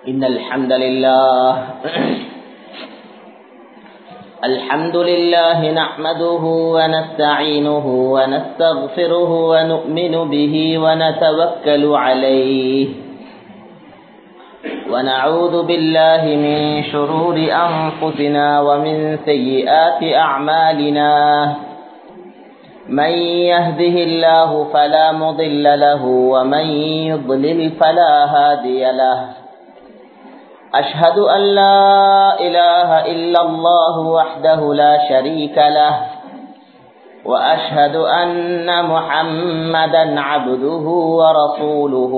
إن الحمد لله الحمد لله نحمده ونستعينه ونستغفره ونؤمن به ونتوكل عليه ونعوذ بالله من شرور أنفسنا ومن سيئات أعمالنا من يهده الله فلا مضل له ومن يضلل فلا هادي له أشهد أن لا إله إلا الله وحده لا شريك له وأشهد أن محمدا عبده ورسوله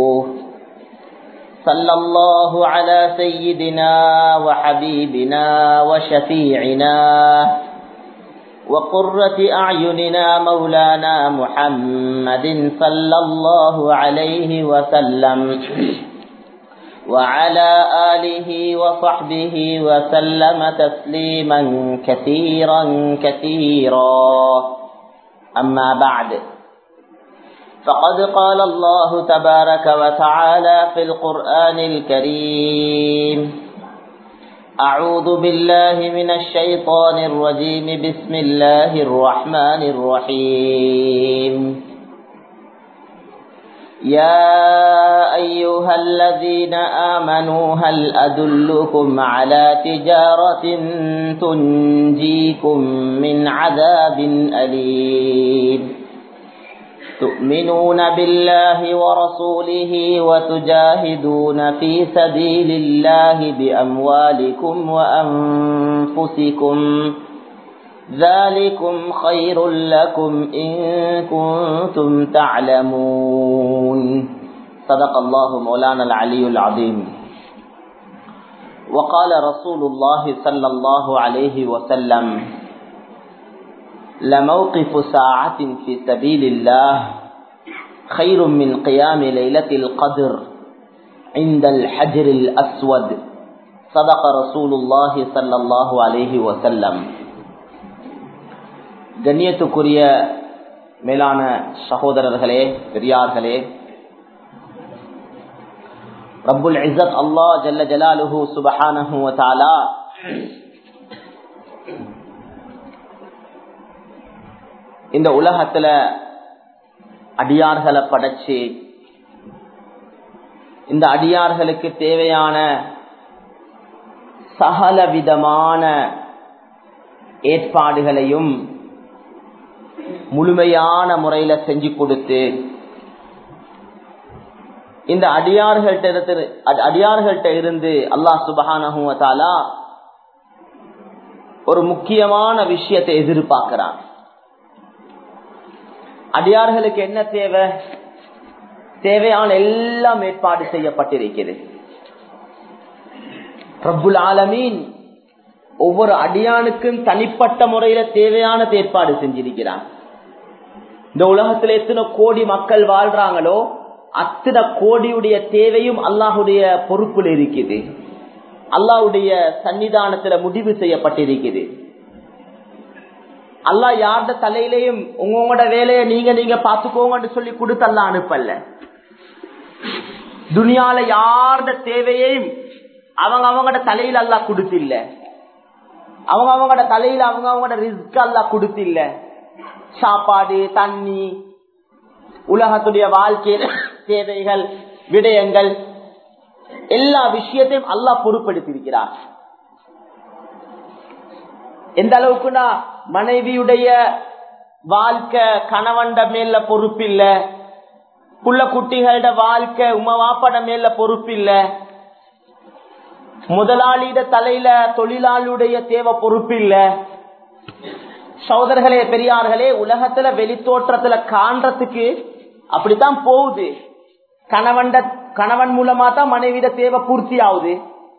صلى الله على سيدنا وحبيبنا وشفيعنا وقرة أعيننا مولانا محمد صلى الله عليه وسلم وعلى آله وصحبه وسلم تسليما كثيرا كثيرا أما بعد فقد قال الله تبارك وتعالى في القرآن الكريم أعوذ بالله من الشيطان الرجيم بسم الله الرحمن الرحيم يا أيها الذين آمنوا هل أدلكم على تجارة تنجيكم من عذاب أليم تؤمنون بالله ورسوله وتجاهدون في سبيل الله بأموالكم وأنفسكم ذلكم خير لكم إن كنتم تعلمون صدق الله مولانا العلي العظيم وقال رسول الله صلى الله عليه وسلم لموقف ساعة في سبيل الله خير من قيام ليلة القدر عند الحجر الأسود صدق رسول الله صلى الله عليه وسلم கண்ணியத்துக்குரிய மேலான சகோதரர்களே பெரியார்களே ரப்புல் இசத் அல்லா ஜல்ல ஜலாலுஹு சுபஹானஹு தாலா இந்த உலகத்துல அடியார்களை படைச்சு இந்த அடியார்களுக்கு தேவையான சகல விதமான ஏற்பாடுகளையும் முழுமையான முறையில செஞ்சு கொடுத்து இந்த அடியார்கள்ட்ட அடியார்கள்ட்ட இருந்து அல்லாஹ் சுபஹானஹூவத்தாலா ஒரு முக்கியமான விஷயத்தை எதிர்பார்க்கிறான் அடியார்களுக்கு என்ன தேவை தேவையான எல்லாம் ஏற்பாடு செய்யப்பட்டிருக்கிறது பிரபுல் ஆலமீன் ஒவ்வொரு அடியானுக்கும் தனிப்பட்ட முறையில தேவையான ஏற்பாடு செஞ்சிருக்கிறான் இந்த உலகத்துல எத்தனை கோடி மக்கள் வாழ்றாங்களோ அத்தனை கோடியுடைய தேவையும் அல்லாஹுடைய பொறுப்புல இருக்குது அல்லாஹுடைய சன்னிதானத்துல முடிவு செய்யப்பட்டிருக்குது அல்லா யார்ட தலையிலையும் உங்களோட வேலையை நீங்க நீங்க பாத்துக்கோங்கன்னு சொல்லி கொடுத்து அல்ல அனுப்பல துனியால யார்ட தேவையையும் அவங்க அவங்களோட தலையில அல்லா கொடுத்தில்ல அவங்க அவங்களோட தலையில அவங்க அவங்களோட ரிஸ்க் அல்லா கொடுத்தில்ல சாப்பாடு தண்ணி உலகத்துடைய வாழ்க்கை தேவைகள் விடயங்கள் எல்லா விஷயத்தையும் அல்லா பொறுப்படுத்திருக்கிறார் எந்த அளவுக்குன்னா மனைவியுடைய வாழ்க்கை கணவன்ட மேல பொறுப்பில்ல புள்ள குட்டிகளோட வாழ்க்கை உமவாப்பட மேல பொறுப்பில்ல முதலாளியிட தலையில தொழிலாளியுடைய தேவை பொறுப்பில்ல சகோதரர்களே பெரியார்களே உலகத்துல வெளித்தோற்றத்துல காண்றதுக்கு அப்படித்தான் போகுது கணவன் கணவன் மூலமா தான் மனைவிட தேவை பூர்த்தி ஆகுது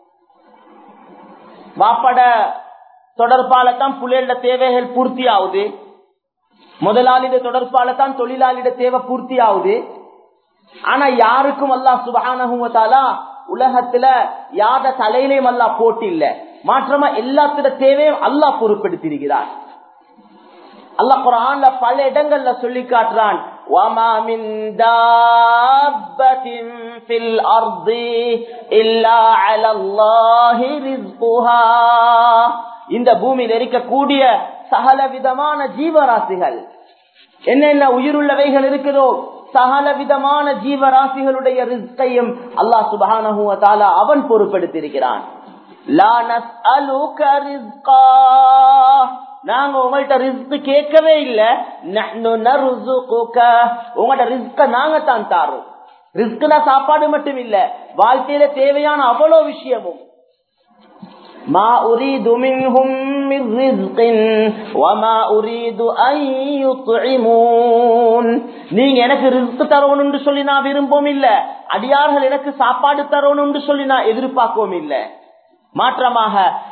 வாப்பட தொடர்பால தான் புள்ளையோட தேவைகள் பூர்த்தி ஆகுது முதலாளிட தொடர்பால தான் தொழிலாளிட தேவை பூர்த்தி ஆகுது ஆனா யாருக்கும் அல்லா சுபகானகுமத்தாலா உலகத்துல யார தலையிலையும் அல்லா போட்டு இல்ல மாற்றமா எல்லாத்திட தேவையும் அல்லா பொறுப்பெடுத்திருக்கிறார் அல்லா குரான்ல பல இடங்கள்ல சொல்லி காட்டுறான் وما من دابة في الأرض إلا على الله رزقها இந்த பூமியில் இருக்கக்கூடிய சகல விதமான ஜீவராசிகள் என்னென்ன உயிருள்ளவைகள் இருக்குதோ சகல விதமான ஜீவராசிகளுடைய ரிஸ்கையும் அல்லாஹ் சுபஹானஹு வ தஆலா அவன் பொறுப்பெடுத்திருக்கிறான் லா நஸ்அலுக ரிஸ்கா நாங்க உங்கள்ட்ட ரிஸ்க் கேட்கவே இல்ல நஹ்னு நர்சுகுக உங்கள்ட்ட ரிஸ்க நாங்க தான் தாரோம் ரிஸ்க்னா சாப்பாடு மட்டும் இல்ல வாழ்க்கையில தேவையான அவ்வளவு விஷயமும் ما أريد منهم من رزق وما أريد أن يطعمون நீங்க எனக்கு ரிஸ்க் தரணும்னு சொல்லி நான் விரும்பவும் இல்ல அடியார்கள் எனக்கு சாப்பாடு தரணும்னு சொல்லி நான் எதிர்பார்க்கவும் இல்ல மாற்றமாக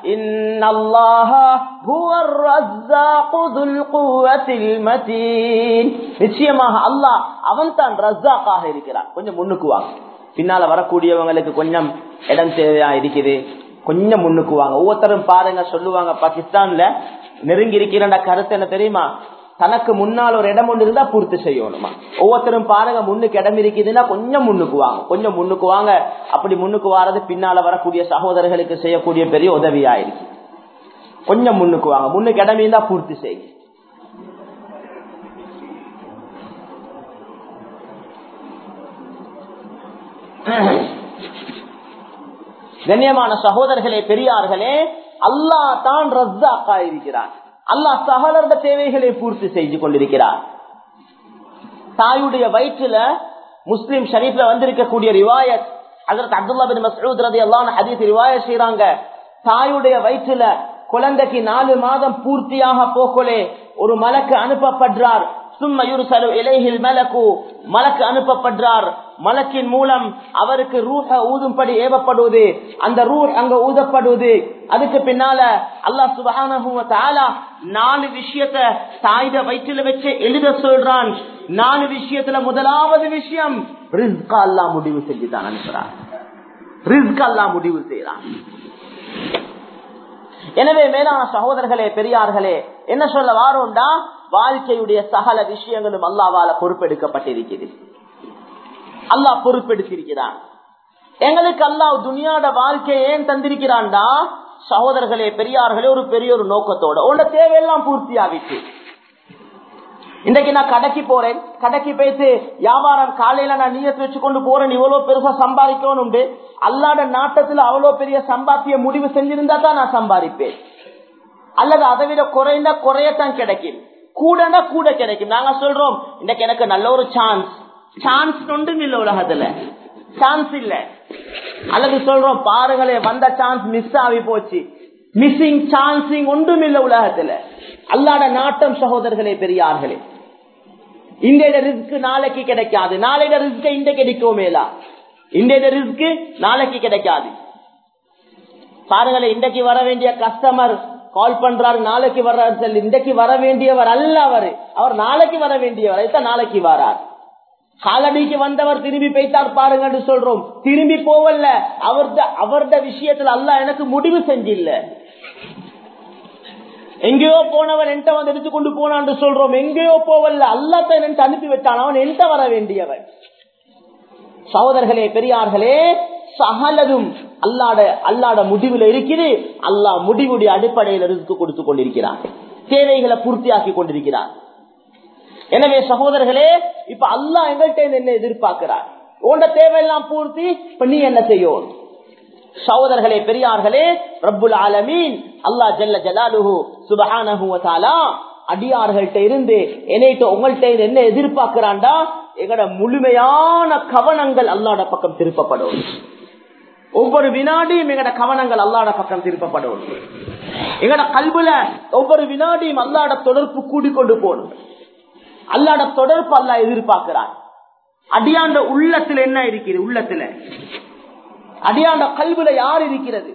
நிச்சயமாக அல்லாஹ் அவன் தான் ரஸ்ஸாக்காக இருக்கிறான் கொஞ்சம் முன்னுக்கு வாங்க பின்னால வரக்கூடியவங்களுக்கு கொஞ்சம் இடம் தேவையா இருக்குது கொஞ்சம் முன்னுக்கு வாங்க ஒவ்வொருத்தரும் பாருங்க சொல்லுவாங்க பாகிஸ்தான்ல நெருங்கி இருக்கிற கருத்து என்ன தெரியுமா தனக்கு முன்னால் ஒரு இடம் ஒன்று இருந்தா பூர்த்தி செய்யணுமா ஒவ்வொருத்தரும் பாருங்க முன்னுக்கு இடம் இருக்குதுன்னா கொஞ்சம் முன்னுக்கு வாங்க கொஞ்சம் முன்னுக்கு வாங்க அப்படி முன்னுக்கு வாரது பின்னால வரக்கூடிய சகோதரர்களுக்கு செய்யக்கூடிய பெரிய உதவியாயிருக்கு கொஞ்சம் முன்னுக்கு வாங்க முன்னுக்கு இடம் இருந்தா பூர்த்தி செய்யுங்க கண்ணியமான சகோதரர்களே பெரியார்களே அல்லாஹ் தான் ரஸ்ஸாக்கா இருக்கிறார் அல்லாஹ் சகலர்த தேவைகளை பூர்த்தி செய்து கொண்டிருக்கிறார் தாயுடைய வயிற்றுல முஸ்லிம் ஷரீஃப்ல வந்திருக்கக்கூடிய ரிவாயத் அதற்கு அப்துல்லா பின் மசூத் ரதி அல்லான ஹதீஸ் ரிவாயத் செய்யறாங்க தாயுடைய வயிற்றுல குழந்தைக்கு நாலு மாதம் பூர்த்தியாக போக்கலே ஒரு மலக்கு அனுப்பப்படுறார் சும்ம யுருசலு இலைஹில் மலக்கு மலக்கு அனுப்பப்படுறார் மலக்கின் மூலம் அவருக்கு ரூஹ ஊதும்படி ஏவப்படுவது அந்த ரூஹ் அங்க ஊதப்படுவது அதுக்கு பின்னால அல்லாஹ் சுபஹானஹு வ தஆலா நாலு விஷயத்த தாயிட வயிற்றில வச்சு எழுத சொல்றான் நாலு விஷயத்துல முதலாவது விஷயம் ரிஸ்க் அல்லாஹ் முடிவு செஞ்சு தான் அனுப்புறான் ரிஸ்க் அல்லாஹ் முடிவு செய்யறான் எனவே மேலான சகோதரர்களே பெரியார்களே என்ன சொல்ல வாரோம்டா வாழ்க்கையுடைய சகல விஷயங்களும் அல்லாவால பொறுப்பெடுக்கப்பட்டிருக்கிறது அல்லாஹ் பொறுப்பெடுத்திருக்கிறான் எங்களுக்கு அல்லாஹ் துனியாட வாழ்க்கையை ஏன் தந்திருக்கிறான்டா சகோதரர்களே பெரியார்களே ஒரு பெரிய ஒரு நோக்கத்தோட உன்னோட தேவையெல்லாம் பூர்த்தி ஆகிட்டு இன்றைக்கு நான் கடைக்கு போறேன் கடைக்கு போயிட்டு வியாபாரம் காலையில நான் நீயத்து வச்சு கொண்டு போறேன் இவ்வளவு பெருசா சம்பாதிக்கணும் அல்லாட நாட்டத்துல அவ்வளவு பெரிய சம்பாத்திய முடிவு செஞ்சிருந்தா தான் நான் சம்பாதிப்பேன் அல்லது அதை விட குறைந்தா குறையத்தான் கிடைக்கும் கூடனா கூட கிடைக்கும் நாங்க சொல்றோம் இன்னைக்கு எனக்கு நல்ல ஒரு சான்ஸ் சான்ஸ் ஒன்றும் இல்ல உலகத்துல சான்ஸ் இல்ல அல்லது சொல்றோம் பாருங்களே வந்த சான்ஸ் மிஸ் ஆகி போச்சு மிஸ்ஸிங் சான்சிங் ஒன்றும் இல்ல உலகத்துல அல்லாட நாட்டம் சகோதரர்களே பெரியார்களே இன்றைய ரிஸ்க் நாளைக்கு கிடைக்காது நாளைய ரிஸ்க் இந்த கிடைக்குமேலா இன்றைய ரிஸ்க் நாளைக்கு கிடைக்காது பாருங்களேன் இன்றைக்கு வர வேண்டிய கஸ்டமர் கால் பண்றாரு நாளைக்கு வர்றாரு சொல்லி இன்றைக்கு வர வேண்டியவர் அல்ல அவரு அவர் நாளைக்கு வர வேண்டியவர் அதுதான் நாளைக்கு வரார் காலடிக்கு வந்தவர் திரும்பி போய்த்தார் பாருங்கன்னு சொல்றோம் திரும்பி போவல்ல அவர்த அவர்த விஷயத்துல அல்ல எனக்கு முடிவு செஞ்சில்ல எங்கேயோ போனவன் என்கிட்ட வந்து எடுத்து கொண்டு போனான்னு சொல்றோம் எங்கேயோ போவல்ல அல்லாத்த என்கிட்ட அனுப்பி வச்சான் அவன் என்கிட்ட வர வேண்டியவன் சகோதரர்களே பெரியார்களே சகலதும் அல்லாட அல்லாட முடிவுல இருக்குது அல்லாஹ் முடிவுடைய அடிப்படையில் ரிஸ்க் கொடுத்து கொண்டிருக்கிறார் தேவைகளை பூர்த்தியாக்கி கொண்டிருக்கிறார் எனவே சகோதரர்களே இப்ப அல்லாஹ் எங்கள்கிட்ட என்ன எதிர்பார்க்கிறார் உண்ட தேவையெல்லாம் பூர்த்தி இப்ப நீ என்ன செய்யும் சகோதரர்களே பெரியார்களே ரப்புல் ஆலமீன் அல்லா ஜல்ல ஜலாலுஹு சுபஹானஹு வ தஆலா அடியார்கள்ட்ட இருந்து என்னைட்ட உங்கள்கிட்ட இருந்து என்ன எதிர்பார்க்கிறான்டா எங்கட முழுமையான கவனங்கள் அல்லாட பக்கம் திருப்பப்படும் ஒவ்வொரு வினாடியும் எங்கட கவனங்கள் அல்லாட பக்கம் திருப்பப்படும் எங்கட கல்புல ஒவ்வொரு வினாடியும் அல்லாட தொடர்பு கூடிக்கொண்டு போகணும் அல்லாட தொடர்பு அல்லா எதிர்பார்க்கிறான் அடியாண்ட உள்ளத்துல என்ன இருக்கிறது உள்ளத்துல அடியாண்ட கல்வில யார் இருக்கிறது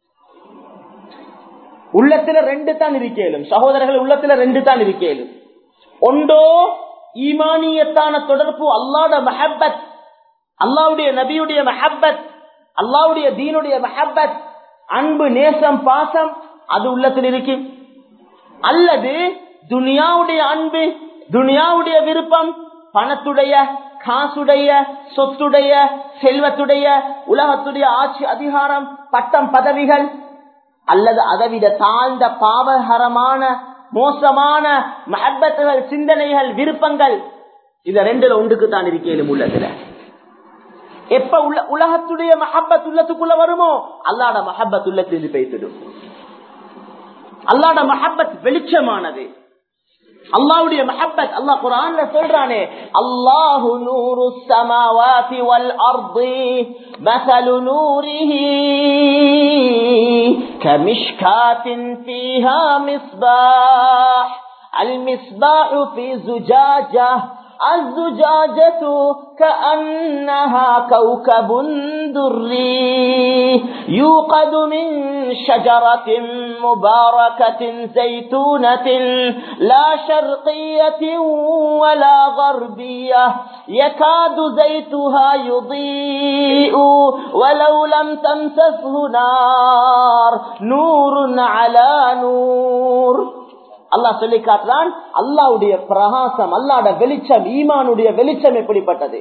உள்ளத்துல ரெண்டு தான் இருக்கேலும் சகோதரர்கள் உள்ளத்துல ரெண்டு தான் இருக்கேலும் ஒன்றோ ஈமானியத்தான தொடர்பு அல்லாட மஹப்பத் அல்லாவுடைய நபியுடைய மஹப்பத் அல்லாவுடைய தீனுடைய மஹப்பத் அன்பு நேசம் பாசம் அது உள்ளத்தில் இருக்கு அல்லது துனியாவுடைய அன்பு துனியாவுடைய விருப்பம் பணத்துடைய காசுடைய சொத்துடைய செல்வத்துடைய உலகத்துடைய ஆட்சி அதிகாரம் பட்டம் பதவிகள் அல்லது அதைவிட தாழ்ந்த பாவகரமான மோசமான மஹப்பத்துகள் சிந்தனைகள் விருப்பங்கள் இந்த ரெண்டுல ஒன்றுக்கு தான் இருக்கேனும் உள்ளதுல எப்ப உள்ள உலகத்துடைய மஹப்பத் உள்ளத்துக்குள்ள வருமோ அல்லாட மஹப்பத் உள்ளத்தில் பேசிடும் அல்லாட மஹப்பத் வெளிச்சமானது அல்லாவுடைய மஹப்பத் அல்லாஹ் குரான்ல சொல்றானே அல்லாஹு நூறு சமாவாதி வல் அர்தி மசலு நூரிஹி கமிஷ்காத்தின் ஃபீஹா மிஸ்பாஹ் المصباح في زجاجة الزجاجة كأنها كوكب دري يوقد من شجرة مباركة زيتونة لا شرقية ولا غربية يكاد زيتها يضيء ولو لم تمسسه نار نور على نور அல்லாஹ் சொல்லி காட்டுறான் அல்லாவுடைய பிரகாசம் அல்லாட வெளிச்சம் ஈமானுடைய வெளிச்சம் எப்படிப்பட்டது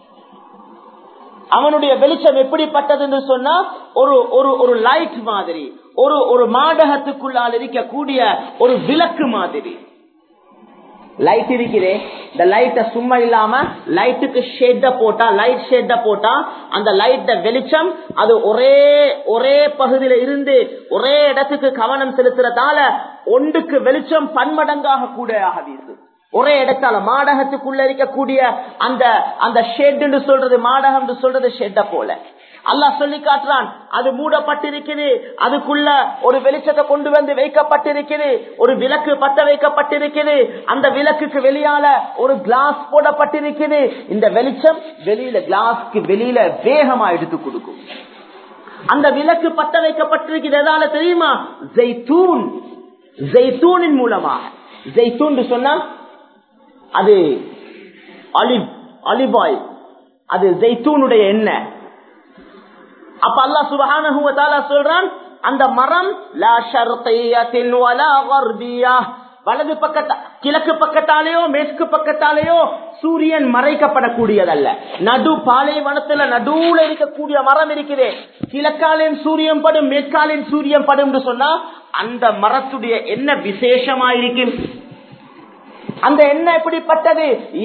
அவனுடைய வெளிச்சம் எப்படிப்பட்டது என்று சொன்னா ஒரு ஒரு ஒரு லைட் மாதிரி ஒரு ஒரு மாடகத்துக்குள்ளால் இருக்கக்கூடிய ஒரு விளக்கு மாதிரி லைட் இருக்கிறே இந்த லைட்ட சும்மா இல்லாம லைட்டுக்கு ஷேட போட்டா லைட் ஷேட போட்டா அந்த லைட்ட வெளிச்சம் அது ஒரே ஒரே பகுதியில இருந்து ஒரே இடத்துக்கு கவனம் செலுத்துறதால ஒன்றுக்கு வெளிச்சம் பன்மடங்காக கூட வீசு ஒரே இடத்தால மாடகத்துக்குள்ள இருக்கக்கூடிய அந்த அந்த ஷெட் சொல்றது மாடகம் சொல்றது ஷெட்ட போல அல்லாஹ் சொல்லி காட்டுறான் அது மூடப்பட்டிருக்குது அதுக்குள்ள ஒரு வெளிச்சத்தை கொண்டு வந்து வைக்கப்பட்டிருக்குது ஒரு விளக்கு பத்த வைக்கப்பட்டிருக்குது அந்த விளக்குக்கு வெளியால ஒரு கிளாஸ் போடப்பட்டிருக்குது இந்த வெளிச்சம் வெளியில கிளாஸ்க்கு வெளியில வேகமா எடுத்து கொடுக்கும் அந்த விளக்கு பத்த வைக்கப்பட்டிருக்கிறது எதால தெரியுமா ஜெய்தூன் ஜெய்தூனின் மூலமாக ஜெய்தூன் சொன்னா அது அலிப் அலிபாய் அது ஜெய்தூனுடைய எண்ணெய் அப்ப அல்லா சுபஹான சொல்றான் அந்த மரம் லா ஷர்த்தையத்தின் வலா கர்பியா வலது பக்கத்தா கிழக்கு பக்கத்தாலேயோ மேற்கு பக்கத்தாலேயோ சூரியன் மறைக்கப்படக்கூடியதல்ல நடு பாலைவனத்துல நடுவுல இருக்கக்கூடிய மரம் இருக்குது கிழக்காலின் சூரியன் படும் மேற்காலின் சூரியன் படும் சொன்னா அந்த மரத்துடைய என்ன விசேஷமாயிருக்கும் அந்த எண்ணெய் எப்படிப்பட்டது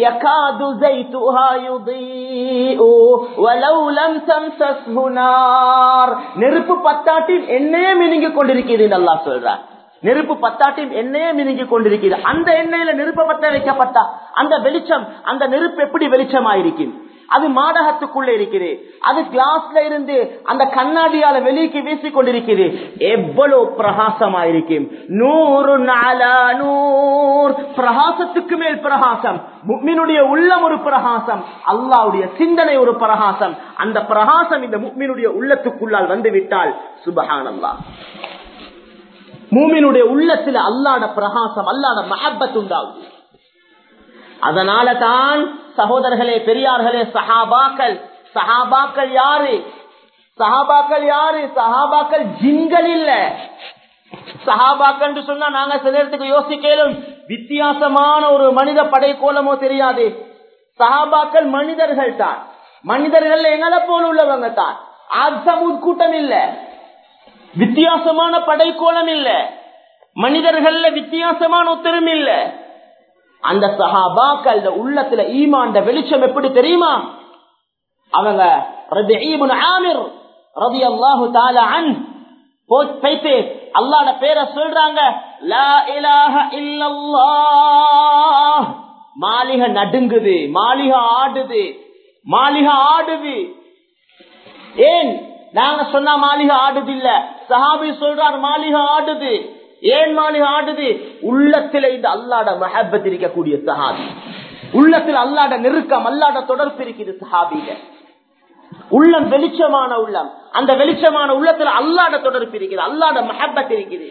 நெருப்பு பத்தாட்டில் எண்ணெயே மினுங்கி கொண்டிருக்கிறது நல்லா சொல்றார் நெருப்பு பத்தாட்டில் எண்ணெயே மினுங்கி கொண்டிருக்கிறது அந்த எண்ணெயில நெருப்பு பத்த வைக்கப்பட்டா அந்த வெளிச்சம் அந்த நெருப்பு எப்படி வெளிச்சமாயிருக்கும் அது மாடகத்துக்குள்ள இருக்குது அது கிளாஸ்ல இருந்து அந்த கண்ணாடியால வெளியே வீசி கொண்டிருக்குது எவ்வளவு பிரகாசமா இருக்கும் நூறு நூறு பிரகாசத்துக்கு மேல் பிரகாசம் முக்மினுடைய உள்ளம் ஒரு பிரகாசம் அல்லாவுடைய சிந்தனை ஒரு பிரகாசம் அந்த பிரகாசம் இந்த முக்மினுடைய உள்ளத்துக்குள்ளால் வந்து விட்டால் சுபகானந்தா மூமினுடைய உள்ளத்துல அல்லாட பிரகாசம் அல்லாட மஹப்பத் உண்டாகும் அதனால தான் சகோதரர்களே பெரியார்களே சஹாபாக்கள் சஹாபாக்கள் யாரு சஹாபாக்கள் யாரு சஹாபாக்கள் ஜின்கள் இல்ல சஹாபாக்கள் சொன்னா நாங்க சில இடத்துக்கு யோசிக்கலும் வித்தியாசமான ஒரு மனித படை கோலமோ தெரியாது சஹாபாக்கள் மனிதர்கள் தான் மனிதர்கள் எங்களை போல உள்ளவங்க தான் ஆசமூத் கூட்டம் இல்ல வித்தியாசமான படைக்கோலம் இல்ல மனிதர்கள்ல வித்தியாசமான ஒத்தரும் இல்ல அந்த சஹாபாக்கள் உள்ளத்துல ஈமாண்ட வெளிச்சம் எப்படி தெரியுமா அவங்க ஆமிர் ரதி அல்லாஹு அன் போய்த்து அல்லாட பேரை சொல்றாங்க லா இலாஹ இல்லல்லாஹ் மாளிகை நடுங்குது மாளிகை ஆடுது மாளிகை ஆடுது ஏன் நாங்க சொன்னா மாளிகை ஆடுது இல்ல சஹாபி சொல்றார் மாளிகை ஆடுது ஏன் மாளிகை ஆடுது உள்ளத்துல இந்த அல்லாட மஹபத் இருக்கக்கூடிய சஹாபி உள்ளத்தில் அல்லாட நெருக்கம் அல்லாட தொடர்பு இருக்குது சஹாபியில உள்ளம் வெளிச்சமான உள்ளம் அந்த வெளிச்சமான உள்ளத்துல அல்லாட தொடர்பு இருக்குது அல்லாட மஹபத் இருக்குது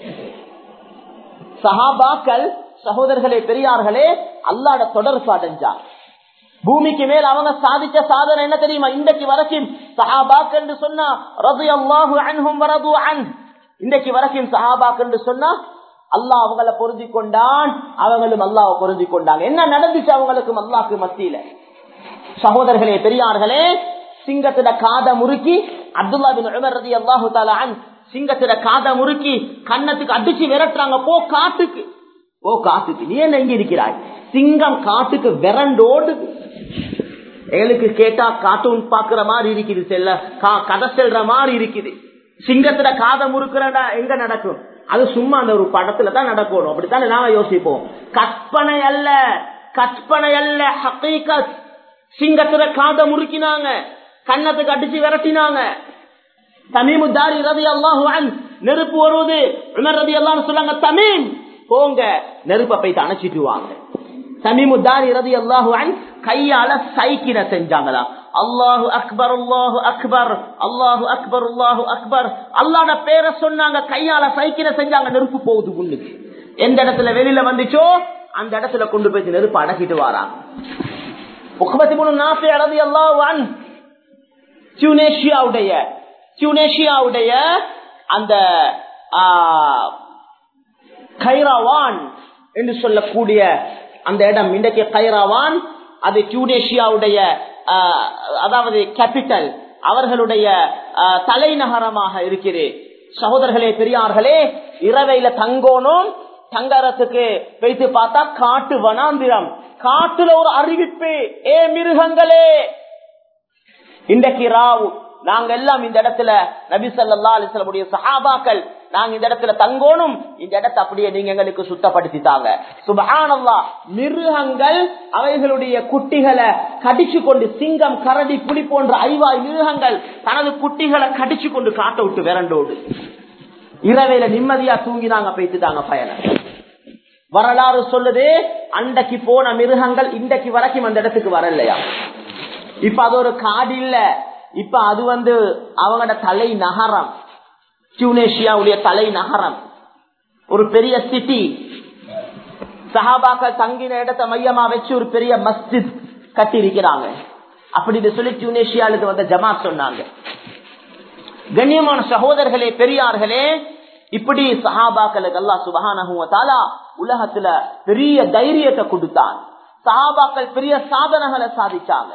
சஹாபாக்கள் சகோதரர்களே பெரியார்களே அல்லாட தொடர்பு அடைஞ்சார் பூமிக்கு மேல் அவங்க சாதிச்ச சாதனை என்ன தெரியுமா இன்றைக்கு வரைக்கும் சஹாபாக் என்று சொன்னா ரது அல்லாஹு அன்ஹும் வரது அன் இன்றைக்கு வரைக்கும் சஹாபாக் என்று சொன்னா அல்லாஹ் அவங்கள பொருந்தி கொண்டான் அவங்களும் அல்லாஹ் பொருந்தி கொண்டாங்க என்ன நடந்துச்சு அவங்களுக்கும் அல்லாஹ்க்கு மத்தியில சகோதரர்களே பெரியார்களே சிங்கத்திட காத முறுக்கி அப்துல்லா பின் உமர் ரதி அல்லாஹு தாலான் சிங்கத்திட காத முறுக்கி கன்னத்துக்கு அடிச்சு விரட்டுறாங்க போ காட்டுக்கு ஓ காட்டுக்கு நீ என்ன எங்க இருக்கிறாய் சிங்கம் காட்டுக்கு விரண்டோடுது எங்களுக்கு கேட்டா கார்ட்டூன் பாக்குற மாதிரி இருக்குது செல்ல கா- கதை செல்ற மாதிரி இருக்குது சிங்கத்துல காதை முறுக்கிறடா எங்க நடக்கும் அது சும்மா அந்த ஒரு படத்துல தான் நடக்கணும் அப்படித்தானே நாம யோசிப்போம் கற்பனை அல்ல கற்பனை அல்ல ஹக்கீகத் சிங்கத்துல காதை முறுக்கினாங்க கன்னத்துக்கு அடிச்சு விரட்டினாங்க தமீமு தாரி ரதி அல்லாஹு நெருப்பு வருவது உமர் ரதி அல்லாஹ் சொன்னாங்க தமீம் போங்க நெருப்பை போய் அணைச்சிட்டு வாங்க தமீமு தாரி ரதி அல்லாஹு கையால சைக்கிட செஞ்சாங்களா அல்லாஹு அக்பர் அல்லாஹு அக்பர் அல்லாஹு அக்பர் அல்லாஹு அக்பர் அல்லாட பேரை சொன்னாங்க கையால சைக்கிட செஞ்சாங்க நெருப்பு போகுது முன்னுக்கு எந்த இடத்துல வெளியில வந்துச்சோ அந்த இடத்துல கொண்டு போய் நெருப்பு அடக்கிட்டு வாராங்க முகமதி மூணு நாசி ரதி அல்லாஹு டியூனேஷியாவுடைய டியூனேஷியாவுடைய அந்த ஆ, கைராவான் என்று சொல்லக்கூடிய அந்த இடம் இன்றைக்கு கைராவான் அது டியூனேஷியாவுடைய ஆ, அதாவது கேபிட்டல் அவர்களுடைய ஆ, தலைநகரமாக இருக்கிறது சகோதரர்களே பெரியார்களே இரவையில தங்கோனும் தங்கறதுக்கு வைத்து பார்த்தா காட்டு வனாந்திரம் காட்டுல ஒரு அறிவிப்பு ஏ மிருகங்களே இன்றைக்கு ராவு நாங்க எல்லாம் இந்த இடத்துல நபி சல்லா அலிஸ்லமுடைய சஹாபாக்கள் நாங்க இந்த இடத்துல தங்கோனும் இந்த இடத்தை அப்படியே நீங்க எங்களுக்கு சுத்தப்படுத்தித்தாங்க சுபஹானல்லா மிருகங்கள் அவைகளுடைய குட்டிகளை கடிச்சு கொண்டு சிங்கம் கரடி புலி போன்ற ஐவாய் மிருகங்கள் தனது குட்டிகளை கடிச்சு கொண்டு காட்ட விட்டு விரண்டோடு இரவையில நிம்மதியா தூங்கினாங்க போய்த்துட்டாங்க பயணம் வரலாறு சொல்லுது அன்றைக்கு போன மிருகங்கள் இன்றைக்கு வரைக்கும் அந்த இடத்துக்கு வரலையா இப்ப அது ஒரு காடு இல்ல இப்ப அது வந்து அவங்களோட தலை நகரம் டியூனேஷியாவுடைய தலை நகரம் ஒரு பெரிய சிட்டி சஹாபாக்கள் தங்கின இடத்தை மையமா வச்சு ஒரு பெரிய மஸ்ஜித் கட்டி இருக்கிறாங்க அப்படின்னு சொல்லி டியூனேஷியாவுக்கு வந்த ஜமாத் சொன்னாங்க கண்ணியமான சகோதரர்களே பெரியார்களே இப்படி சஹாபாக்களுக்கு அல்லா சுபகானா உலகத்துல பெரிய தைரியத்தை கொடுத்தான் சஹாபாக்கள் பெரிய சாதனைகளை சாதிச்சாங்க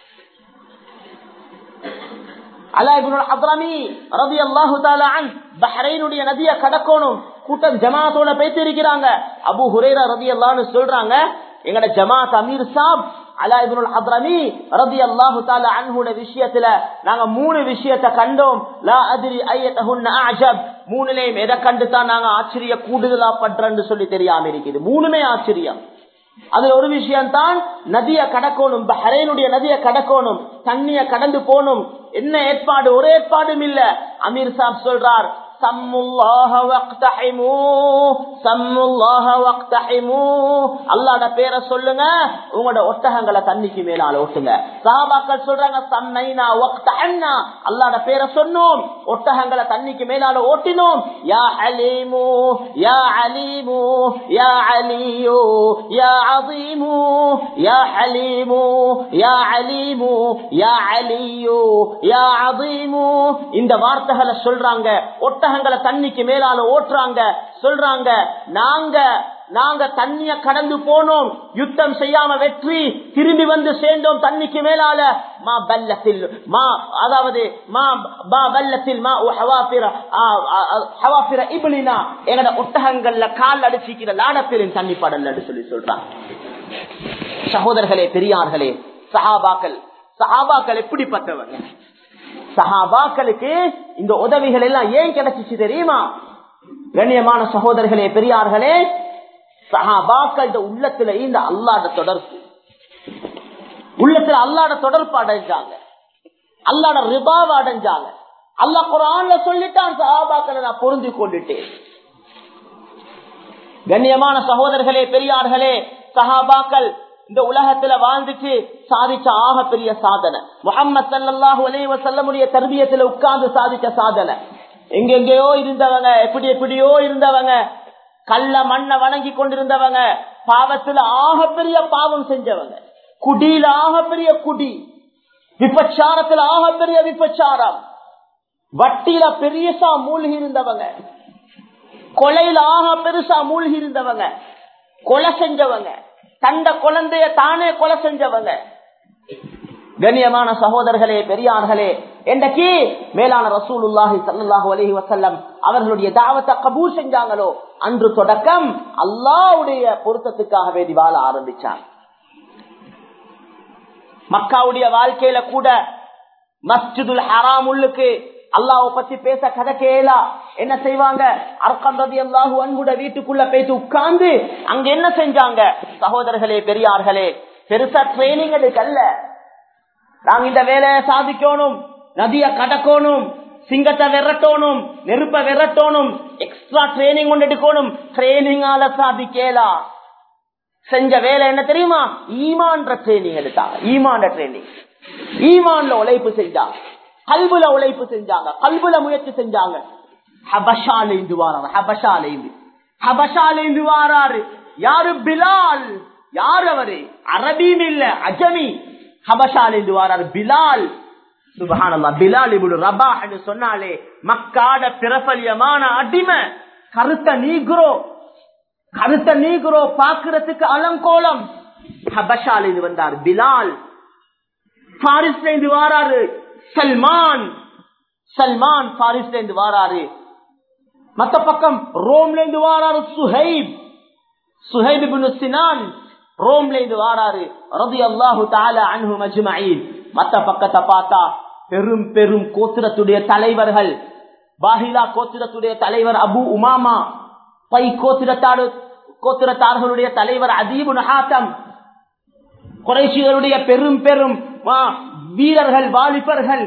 நதிய கடக்கணும் கூட்டம் ஜமாத்தோட பேசி இருக்கிறாங்க அபு ஹுரேரா ரதி அல்லான்னு சொல்றாங்க எங்கட ஜமாத் அமீர் சாப் அலாஹுல் ஹத்ரமி ரதி அல்லாஹு தாலா அன்ஹுட விஷயத்துல நாங்க மூணு விஷயத்தை கண்டோம் லா அதிரி ஐயத்தஹுன் அஜப் மூணுலயும் எதை கண்டு தான் நாங்க ஆச்சரிய கூடுதலா பண்றேன்னு சொல்லி தெரியாம இருக்குது மூணுமே ஆச்சரியம் அதுல ஒரு விஷயம் தான் நதிய கடக்கணும் பஹரேனுடைய நதிய கடக்கணும் தண்ணிய கடந்து போகணும் என்ன ஏற்பாடு ஒரு ஏற்பாடும் இல்ல அமீர் சாப் சொல்றார் அல்லாட பேரை சொல்லுங்க உங்களோட ஒட்டகங்களை தண்ணிக்கு மேலால ஓட்டுங்க சாபாக்கள் சொல்றாங்க சம்மைனா ஒக்தன்னா அல்லாட பேரை சொன்னோம் ஒட்டகங்களை தண்ணிக்கு மேலால ஓட்டினோம் யா அலீமு யா அலீமு யா அலியோ யா அசீமு யா அலீமு யா அலீமு யா அலியோ யா அசீமு இந்த வார்த்தைகளை சொல்றாங்க ஒட்டகங்களை தண்ணிக்கு மேலால ஓட்டுறாங்க சொல்றாங்க நாங்க நாங்க தண்ணிய கடந்து போனோம் யுத்தம் செய்யாம வெற்றி திரும்பி வந்து சேர்ந்தோம் தண்ணிக்கு மேலால மா பல்லத்தில் மா அதாவது மா மா பல்லத்தில் மா ஹவாபிர இபிலினா எங்கட ஒட்டகங்கள்ல கால் அடிச்சிக்கிற லாடத்திலின் தண்ணி படல் சொல்லி சொல்றாங்க சகோதரர்களே பெரியார்களே சஹாபாக்கள் சஹாபாக்கள் எப்படிப்பட்டவங்க சஹாபாக்களுக்கு இந்த உதவிகள் எல்லாம் ஏன் கிடைச்சிச்சு தெரியுமா கண்ணியமான சகோதரர்களே பெரியார்களே சஹாபாக்கள் இந்த உள்ளத்துல இந்த அல்லாட தொடர்பு உள்ளத்துல அல்லாட தொடர்பு அடைஞ்சாங்க அல்லாட ரிபாவ அடைஞ்சாங்க அல்லா குரான்ல சொல்லிட்டான் சஹாபாக்களை நான் பொருந்தி கொண்டுட்டேன் கண்ணியமான சகோதரர்களே பெரியார்களே சஹாபாக்கள் இந்த உலகத்துல வாழ்ந்துட்டு சாதிச்ச ஆக பெரிய சாதனை முகமது சல்லாஹூ அலைவ செல்லமுடைய தர்பியத்துல உட்கார்ந்து சாதிச்ச சாதனை எங்கெங்கயோ இருந்தவங்க எப்படி எப்படியோ இருந்தவங்க கல்ல மண்ணை வணங்கி கொண்டிருந்தவங்க பாவத்துல ஆக பெரிய பாவம் செஞ்சவங்க குடியில ஆக பெரிய குடி விபச்சாரத்துல ஆக பெரிய விபச்சாரம் வட்டியில பெரியசா மூழ்கி இருந்தவங்க கொலையில ஆக பெருசா மூழ்கி இருந்தவங்க கொலை செஞ்சவங்க தந்த குழந்தைய தானே கொலை செஞ்சவங்க கண்ணியமான சகோதரர்களே பெரியார்களே என்றைக்கு மேலான ரசூலுல்லாஹி சல்லாஹூ அலஹி வசல்லம் அவர்களுடைய தாவத்தை கபூர் செஞ்சாங்களோ அன்று தொடக்கம் அல்லாவுடைய பொருத்தத்துக்காக வேண்டி வாழ ஆரம்பிச்சாங்க மக்காவுடைய வாழ்க்கையில கூட மஸ்ஜிதுல் ஹராம் உள்ளுக்கு அல்லாவை பத்தி பேச கதை கேளா என்ன செய்வாங்க அர்க்கந்ததி அல்லாஹு அன்புட வீட்டுக்குள்ள போயிட்டு உட்கார்ந்து அங்க என்ன செஞ்சாங்க சகோதரர்களே பெரியார்களே பெருசா ட்ரைனிங் எடுக்கல்ல நாங்க இந்த வேலையை சாதிக்கணும் நதிய கடக்கணும் சிங்கத்தை விரட்டணும் நெருப்ப விரட்டணும் எக்ஸ்ட்ரா ட்ரைனிங் கொண்டு எடுக்கணும் ட்ரைனிங்கால சாதிக்கலா செஞ்ச வேலை என்ன தெரியுமா ஈமான்ற ட்ரைனிங் எடுத்தாங்க ஈமான்ற ட்ரைனிங் ஈமான்ல உழைப்பு செஞ்சாங்க கல்புல உழைப்பு செஞ்சாங்க கல்புல முயற்சி செஞ்சாங்க ஹபஷாலேந்து வாராரு ஹபஷாலேந்து ஹபஷாலேந்து வாராரு யாரு பிலால் யார் அவரு அரபியும் இல்ல அஜமி ஹபஷாலேந்து வாராரு பிலால் சுபஹானல்லா பிலால் இப்படி ரபா என்று சொன்னாலே மக்காட பிரபல்யமான அடிமை கருத்த நீக்ரோ கருத்த நீக்ரோ பாக்குறதுக்கு அலங்கோலம் ஹபஷால இது வந்தார் பிலால் பாரிஸ்ல இருந்து வாராரு சல்மான் சல்மான் பாரிஸ்ல இருந்து வாராரு மத்த பக்கம் ரோம்ல இருந்து வாராரு சுஹைப் சுஹைப் சினான் ரோம்ல இருந்து வாராரு ரதி அல்லாஹு தால அன்ஹு மஜ்மஈன் மத்த பக்கத்தை பார்த்தா பெரும் பெரும் கோத்திரத்துடைய தலைவர்கள் பாஹிலா கோத்திரத்துடைய தலைவர் அபு உமாமா பை கோத்திரத்தாடு கோத்திரத்தார்களுடைய தலைவர் அதீபு நகாத்தம் குறைசிகளுடைய பெரும் பெரும் வீரர்கள் வாலிபர்கள்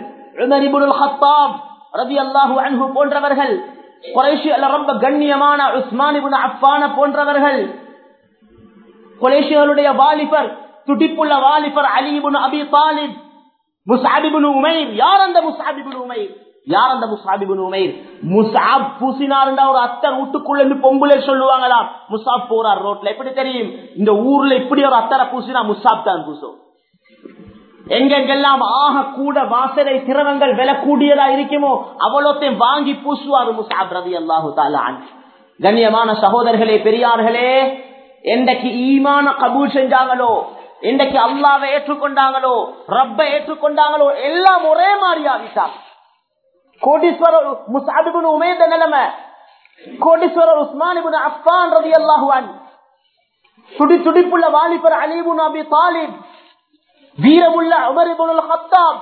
ரவி அல்லாஹு அன்பு போன்றவர்கள் குறைஷி ரொம்ப கண்ணியமான உஸ்மானிபுன் அப்பான போன்றவர்கள் குறைஷிகளுடைய வாலிபர் துடிப்புள்ள வாலிபர் அலிபுன் அபி தாலிப் முசாபிபுன் உமைர் யார் அந்த முசாபிபுன் உமைர் யார் அந்த முசாபிபுன் உமைர் முசாப் பூசினார்டா ஒரு அத்தர் வீட்டுக்குள்ள இருந்து பொம்புல சொல்லுவாங்களாம் முசாப் போறார் ரோட்ல எப்படி தெரியும் இந்த ஊர்ல இப்படி ஒரு அத்தரை பூசினா முசாப் தான் பூசும் எங்கெங்கெல்லாம் ஆக கூட வாசலை திரவங்கள் விலை கூடியதா இருக்குமோ அவ்வளோத்தையும் வாங்கி பூசுவார் முசாப் ரவி அல்லாஹு தாலான் கண்ணியமான சகோதரர்களே பெரியார்களே என்றைக்கு ஈமான கபூல் செஞ்சாங்களோ இன்றைக்கு அல்லாவை ஏற்றுக்கொண்டாங்களோ ரப்ப ஏற்றுக்கொண்டாங்களோ எல்லாம் ஒரே மாதிரி ஆகிட்டாங்க கோடீஸ்வரர் முசாபிபுன் உமேத நிலைமை கோடீஸ்வரர் உஸ்மானிபுன் அஃபான் ரவி அல்லாஹுவான் துடி துடிப்புள்ள வாலிபர் அலிபுன் அபி தாலிப் வீரமுள்ள அமரிபுல் ஹத்தாப்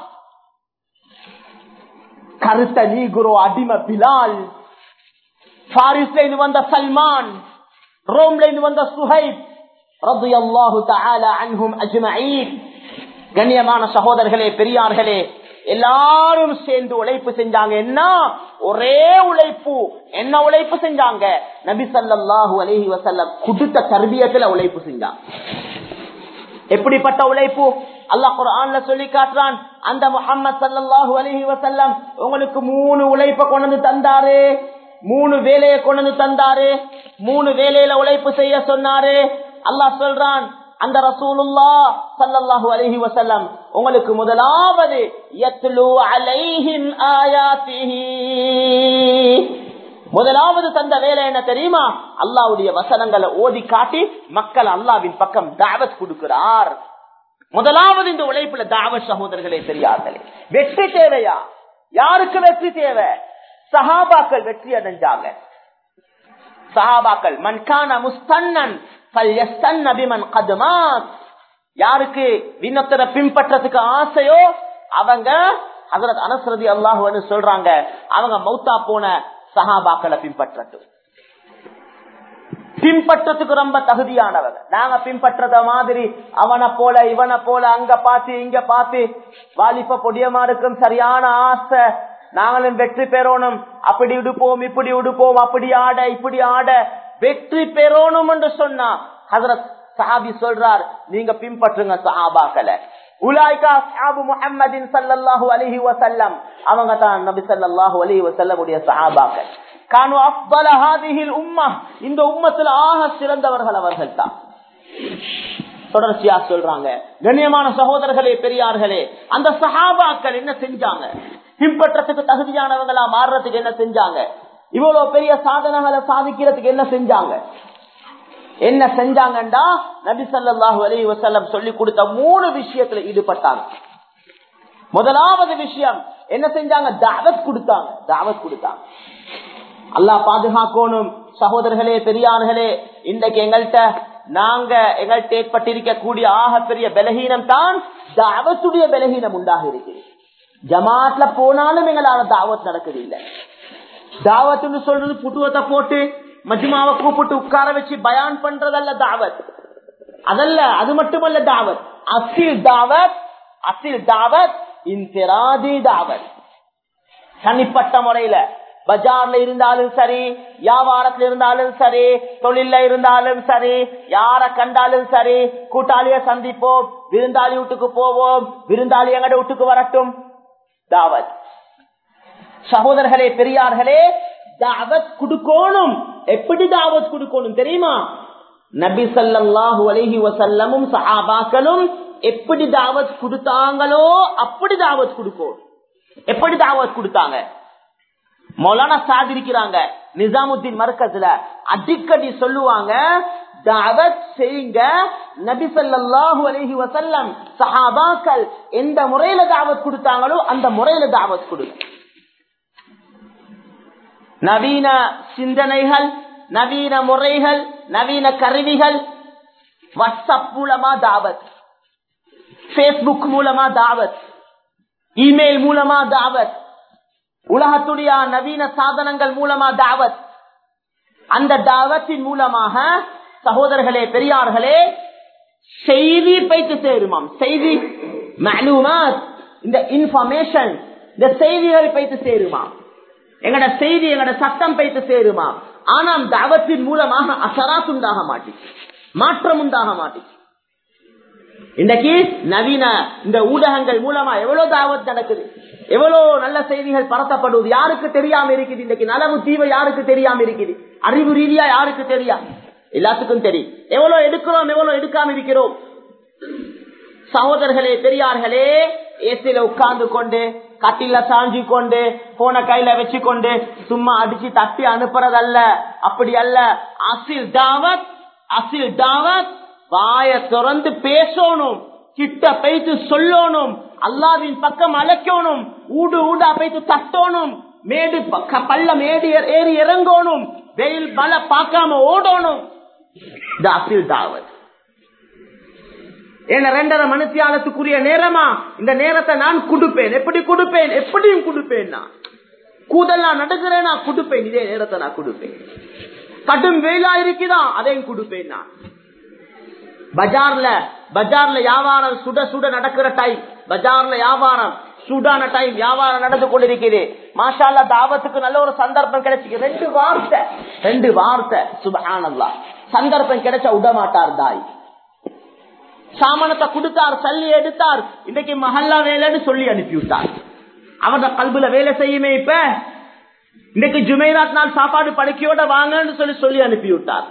கருத்த நீகுரோ அடிம பிலால் பாரிஸ்ல இருந்து வந்த சல்மான் ரோம்ல இருந்து வந்த சுஹைப் ரபி அல்லாஹு அன்ஹும் அஜ்மஈன் கண்ணியமான சகோதரர்களே பெரியார்களே எல்லாரும் சேர்ந்து உழைப்பு செஞ்சாங்க என்ன ஒரே உழைப்பு என்ன உழைப்பு செஞ்சாங்க நபி சல்லாஹூ அலஹி வசல்லம் குடுத்த தர்பியத்துல உழைப்பு செஞ்சாங்க எப்படிப்பட்ட உழைப்பு அல்லாஹ் குரான்ல சொல்லி காட்டுறான் அந்த முகமது சல்லாஹூ அலஹி வசல்லம் உங்களுக்கு மூணு உழைப்ப கொண்டு தந்தாரு மூணு வேலையை கொண்டு தந்தாரு மூணு வேலையில உழைப்பு செய்ய சொன்னாரு அல்லாஹ் சொல்றான் அந்த ரசூலுல்லா சல்லல்லாஹு அலைஹி வஸல்லம் உங்களுக்கு முதலாவது யத்லு அலைஹிம் ஆயாத்திஹி முதலாவது தந்த வேலை என்ன தெரியுமா அல்லாவுடைய வசனங்களை ஓதி காட்டி மக்கள் அல்லாவின் பக்கம் தாவத் கொடுக்கிறார் முதலாவது இந்த உழைப்புல தாவத் சகோதரர்களே பெரியார்களே வெற்றி தேவையா யாருக்கு வெற்றி தேவை சஹாபாக்கள் வெற்றி அடைஞ்சாங்க சஹாபாக்கள் மன்கான முஸ்தன்னன் யாருக்கு விண்ணத்தரை பின்பற்றதுக்கு ஆசையோ அவங்க அதற்கு அனசரதி அல்லாஹு சொல்றாங்க அவங்க மௌத்தா போன சஹாபாக்களை பின்பற்றட்டும் பின்பற்றத்துக்கு ரொம்ப தகுதியானவங்க நாங்க பின்பற்றத மாதிரி அவனை போல இவனை போல அங்க பார்த்து இங்க பார்த்து வாலிப பொடியமா இருக்கும் சரியான ஆசை நாங்களும் வெற்றி பெறணும் அப்படி உடுப்போம் இப்படி உடுப்போம் அப்படி ஆட இப்படி ஆட வெற்றி பெறணும் என்று சொன்னா ஹசரத் சஹாபி சொல்றார் நீங்க பின்பற்றுங்க சஹாபாக்களை உலாய்கா சாபு முஹம்மதின் சல்லல்லாஹு அலிஹி வசல்லம் அவங்க தான் நபி சல்லல்லாஹு அலிஹி வசல்லமுடைய சஹாபாக்கள் கானு அஃபல ஹாதிஹில் உம்மா இந்த உம்மத்துல ஆக சிறந்தவர்கள் அவர்கள் தான் தொடர்ச்சியா சொல்றாங்க கண்ணியமான சகோதரர்களே பெரியார்களே அந்த சஹாபாக்கள் என்ன செஞ்சாங்க பின்பற்றத்துக்கு தகுதியானவங்களா மாறுறதுக்கு என்ன செஞ்சாங்க இவ்வளவு பெரிய சாதனைகளை சாதிக்கிறதுக்கு என்ன செஞ்சாங்க என்ன செஞ்சாங்கண்டா நபி ஸல்லல்லாஹு அலைஹி வஸல்லம் சொல்லி கொடுத்த மூணு விஷயத்துல ஈடுபட்டாங்க முதலாவது விஷயம் என்ன செஞ்சாங்க தாவத் கொடுத்தாங்க தாவத் கொடுத்தாங்க அல்லாஹ் பாதுகாக்கணும் சகோதரர்களே பெரியார்களே இன்றைக்கு எங்கள்கிட்ட நாங்க எங்கள்கிட்ட ஏற்பட்டிருக்கக்கூடிய ஆக பெரிய பலகீனம் தான் தாவத்துடைய பலகீனம் உண்டாக இருக்குது ஜமாத்ல போனாலும் எங்களால தாவத் நடக்குது இல்லை தாவத்துன்னு சொல்றது புட்டுவத்தை போட்டு மஜ்மாவை கூப்பிட்டு உட்கார வச்சு பயான் பண்றதல்ல தாவத் அதல்ல அது மட்டுமல்ல தாவத் அசில் தாவத் அசில் தாவத் இன்சிராதி தாவத் தனிப்பட்ட முறையில பஜார்ல இருந்தாலும் சரி வியாபாரத்துல இருந்தாலும் சரி தொழில இருந்தாலும் சரி யார கண்டாலும் சரி கூட்டாளிய சந்திப்போம் விருந்தாளி வீட்டுக்கு போவோம் விருந்தாளி எங்கட வீட்டுக்கு வரட்டும் தாவத் சகோதரர்களே பெரியார்களே தாவத் கொடுக்கணும் எப்படி தாவத் கொடுக்கணும் தெரியுமா நபி ஸல்லல்லாஹு அலைஹி வஸல்லமும் சஹாபாக்களும் எப்படி தாவத் கொடுத்தாங்களோ அப்படி தாவத் கொடுக்கணும் எப்படி தாவத் கொடுத்தாங்க மௌலானா சாத் இருக்கிறாங்க நிசாமுத்தீன் மர்க்கஸ்ல அடிக்கடி சொல்லுவாங்க தாவத் செய்யுங்க நபி ஸல்லல்லாஹு அலைஹி வஸல்லம் சஹாபாக்கள் எந்த முறையில தாவத் கொடுத்தாங்களோ அந்த முறையில தாவத் கொடுங்க நவீன சிந்தனைகள் நவீன முறைகள் நவீன கருவிகள் வாட்ஸ்அப் மூலமா தாவத் பேஸ்புக் மூலமா தாவத் இமெயில் மூலமா தாவத் உலகத்துடைய நவீன சாதனங்கள் மூலமா தாவத் அந்த தாவத்தின் மூலமாக சகோதரர்களே பெரியார்களே செய்தி பைத்து சேருமாம் செய்தி மாலூமாத் இந்த இன்ஃபர்மேஷன் இந்த செய்திகள் பைத்து சேருமாம் எங்கட செய்தி எங்கட சட்டம் பைத்து சேருமா ஆனால் தாவத்தின் மூலமாக அசராத் உண்டாக மாட்டி மாற்றம் உண்டாக மாட்டி இன்றைக்கு நவீன இந்த ஊடகங்கள் மூலமா எவ்வளவு தாவத் நடக்குது எவ்வளவு நல்ல செய்திகள் பரத்தப்படுவது யாருக்கு தெரியாம இருக்குது இன்றைக்கு நலவு தீவை யாருக்கு தெரியாம இருக்குது அறிவு ரீதியா யாருக்கு தெரியா எல்லாத்துக்கும் தெரியும் எவ்வளவு எடுக்கிறோம் எவ்வளவு எடுக்காம இருக்கிறோம் சகோதரர்களே பெரியார்களே ஏசில உட்கார்ந்து கொண்டு கட்டில சாஞ்சி கொண்டு போன கையில வச்சு கொண்டு சும்மா அடிச்சு தட்டி அனுப்புறதல்ல அப்படி அல்ல அசில் தாவத் அசில் தாவத் வாய திறந்து பேசணும் கிட்ட பைத்து சொல்லணும் அல்லாவின் பக்கம் அழைக்கணும் ஊடு ஊடா பைத்து தட்டணும் மேடு பக்க- பள்ளம் ஏறி ஏறி இறங்கணும் வெயில் மழை பார்க்காம ஓடணும் இது அசில் தாவத் என்ன ரெண்டரை மனுத்தியாலத்துக்குரிய நேரமா இந்த நேரத்தை நான் கொடுப்பேன் எப்படி கொடுப்பேன் எப்படியும் கொடுப்பேன் நான் கூதெல்லாம் நடுகிறேன் நான் கொடுப்பேன் இதே நேரத்தை நான் கொடுப்பேன் கடும் வெயிலா இருக்குதான் அதையும் கொடுப்பேன் நான் பஜார்ல பஜார்ல வியாபாரம் சுட சுட நடக்கிற டைம் பஜார்ல வியாபாரம் சூடான டைம் வியாபாரம் நடந்து கொண்டிருக்குது மாஷால்லா தாவத்துக்கு நல்ல ஒரு சந்தர்ப்பம் கிடைச்சிக்கு ரெண்டு வார்த்தை ரெண்டு வார்த்தை சுபஹானல்லா சந்தர்ப்பம் கிடைச்சா விட மாட்டார் தாய் சாமானத்தை கொடுத்தார் சல்லி எடுத்தார் இன்னைக்கு மஹல்லா வேலைன்னு சொல்லி அனுப்பிவிட்டார் அவரோட கல்புல வேலை செய்யுமே இப்ப இன்னைக்கு ஜுமைராத் நாள் சாப்பாடு படுக்கையோட வாங்கன்னு சொல்லி சொல்லி அனுப்பிவிட்டார்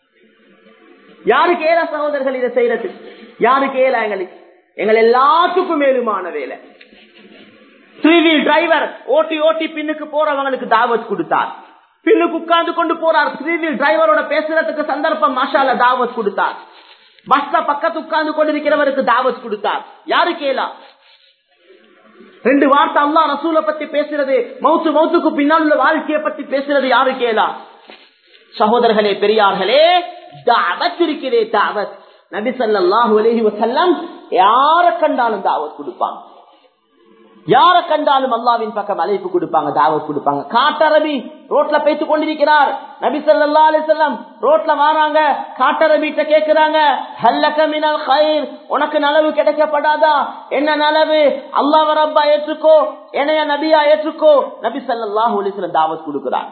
யாருக்கு ஏல சகோதரர்கள் இதை செய்யறது யாருக்கு ஏல எங்களுக்கு எங்கள் எல்லாத்துக்கும் மேலுமான வேலை த்ரீ வீல் டிரைவர் ஓட்டி ஓட்டி பின்னுக்கு போறவங்களுக்கு தாவத் கொடுத்தார் பின்னுக்கு உட்கார்ந்து கொண்டு போறார் த்ரீ வீல் டிரைவரோட பேசுறதுக்கு சந்தர்ப்பம் மாஷால தாவத் கொடுத்தார் பஸ்ல பக்கத்து உட்கார்ந்து கொண்டிருக்கிறவருக்கு தாவத் கொடுத்தார் யாரு கேலா ரெண்டு வார்த்தை அல்லா ரசூல பத்தி பேசுறது மவுத்து மவுத்துக்கு பின்னால் உள்ள வாழ்க்கையை பத்தி பேசுறது யாரு கேலா சகோதரர்களே பெரியார்களே தாவத் இருக்கிறே தாவத் நபி ஸல்லல்லாஹு அலைஹி வஸல்லம் யார கண்டாலும் தாவத் கொடுப்பாங்க யார கண்டாலும் அல்லாவின் பக்கம் அழைப்பு கொடுப்பாங்க தாவத் கொடுப்பாங்க காட்டரபி ரோட்ல பேத்து கொண்டிருக்கிறார் நபி ஸல்லல்லாஹு அலைஹி வஸல்லம் ரோட்ல வராங்க காட்டரபிட்ட கேக்குறாங்க ஹல்லக மினல் கைர் உனக்கு நலவு கிடைக்கப்படாதா என்ன நலவு அல்லாஹ் ரப்பா ஏற்றுக்கோ என்னைய நபியா ஏற்றுக்கோ நபி ஸல்லல்லாஹு அலைஹி வஸல்லம் தாவத் கொடுக்கிறார்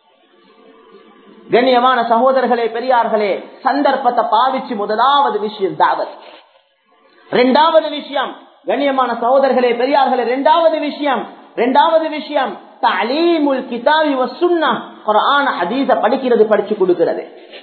கண்ணியமான சகோதரர்களே பெரியார்களே சந்தர்ப்பத்தை பாவிச்சு முதலாவது விஷயம் தாவத் ரெண்டாவது விஷயம் கண்ணியமான சகோதரர்களே பெரியார்களே ரெண்டாவது விஷயம் ரெண்டாவது விஷயம் தலீமுல் கிதாபி வசுன்னா குரான ஹதீஸ படிக்கிறது படிச்சு கொடுக்கிறது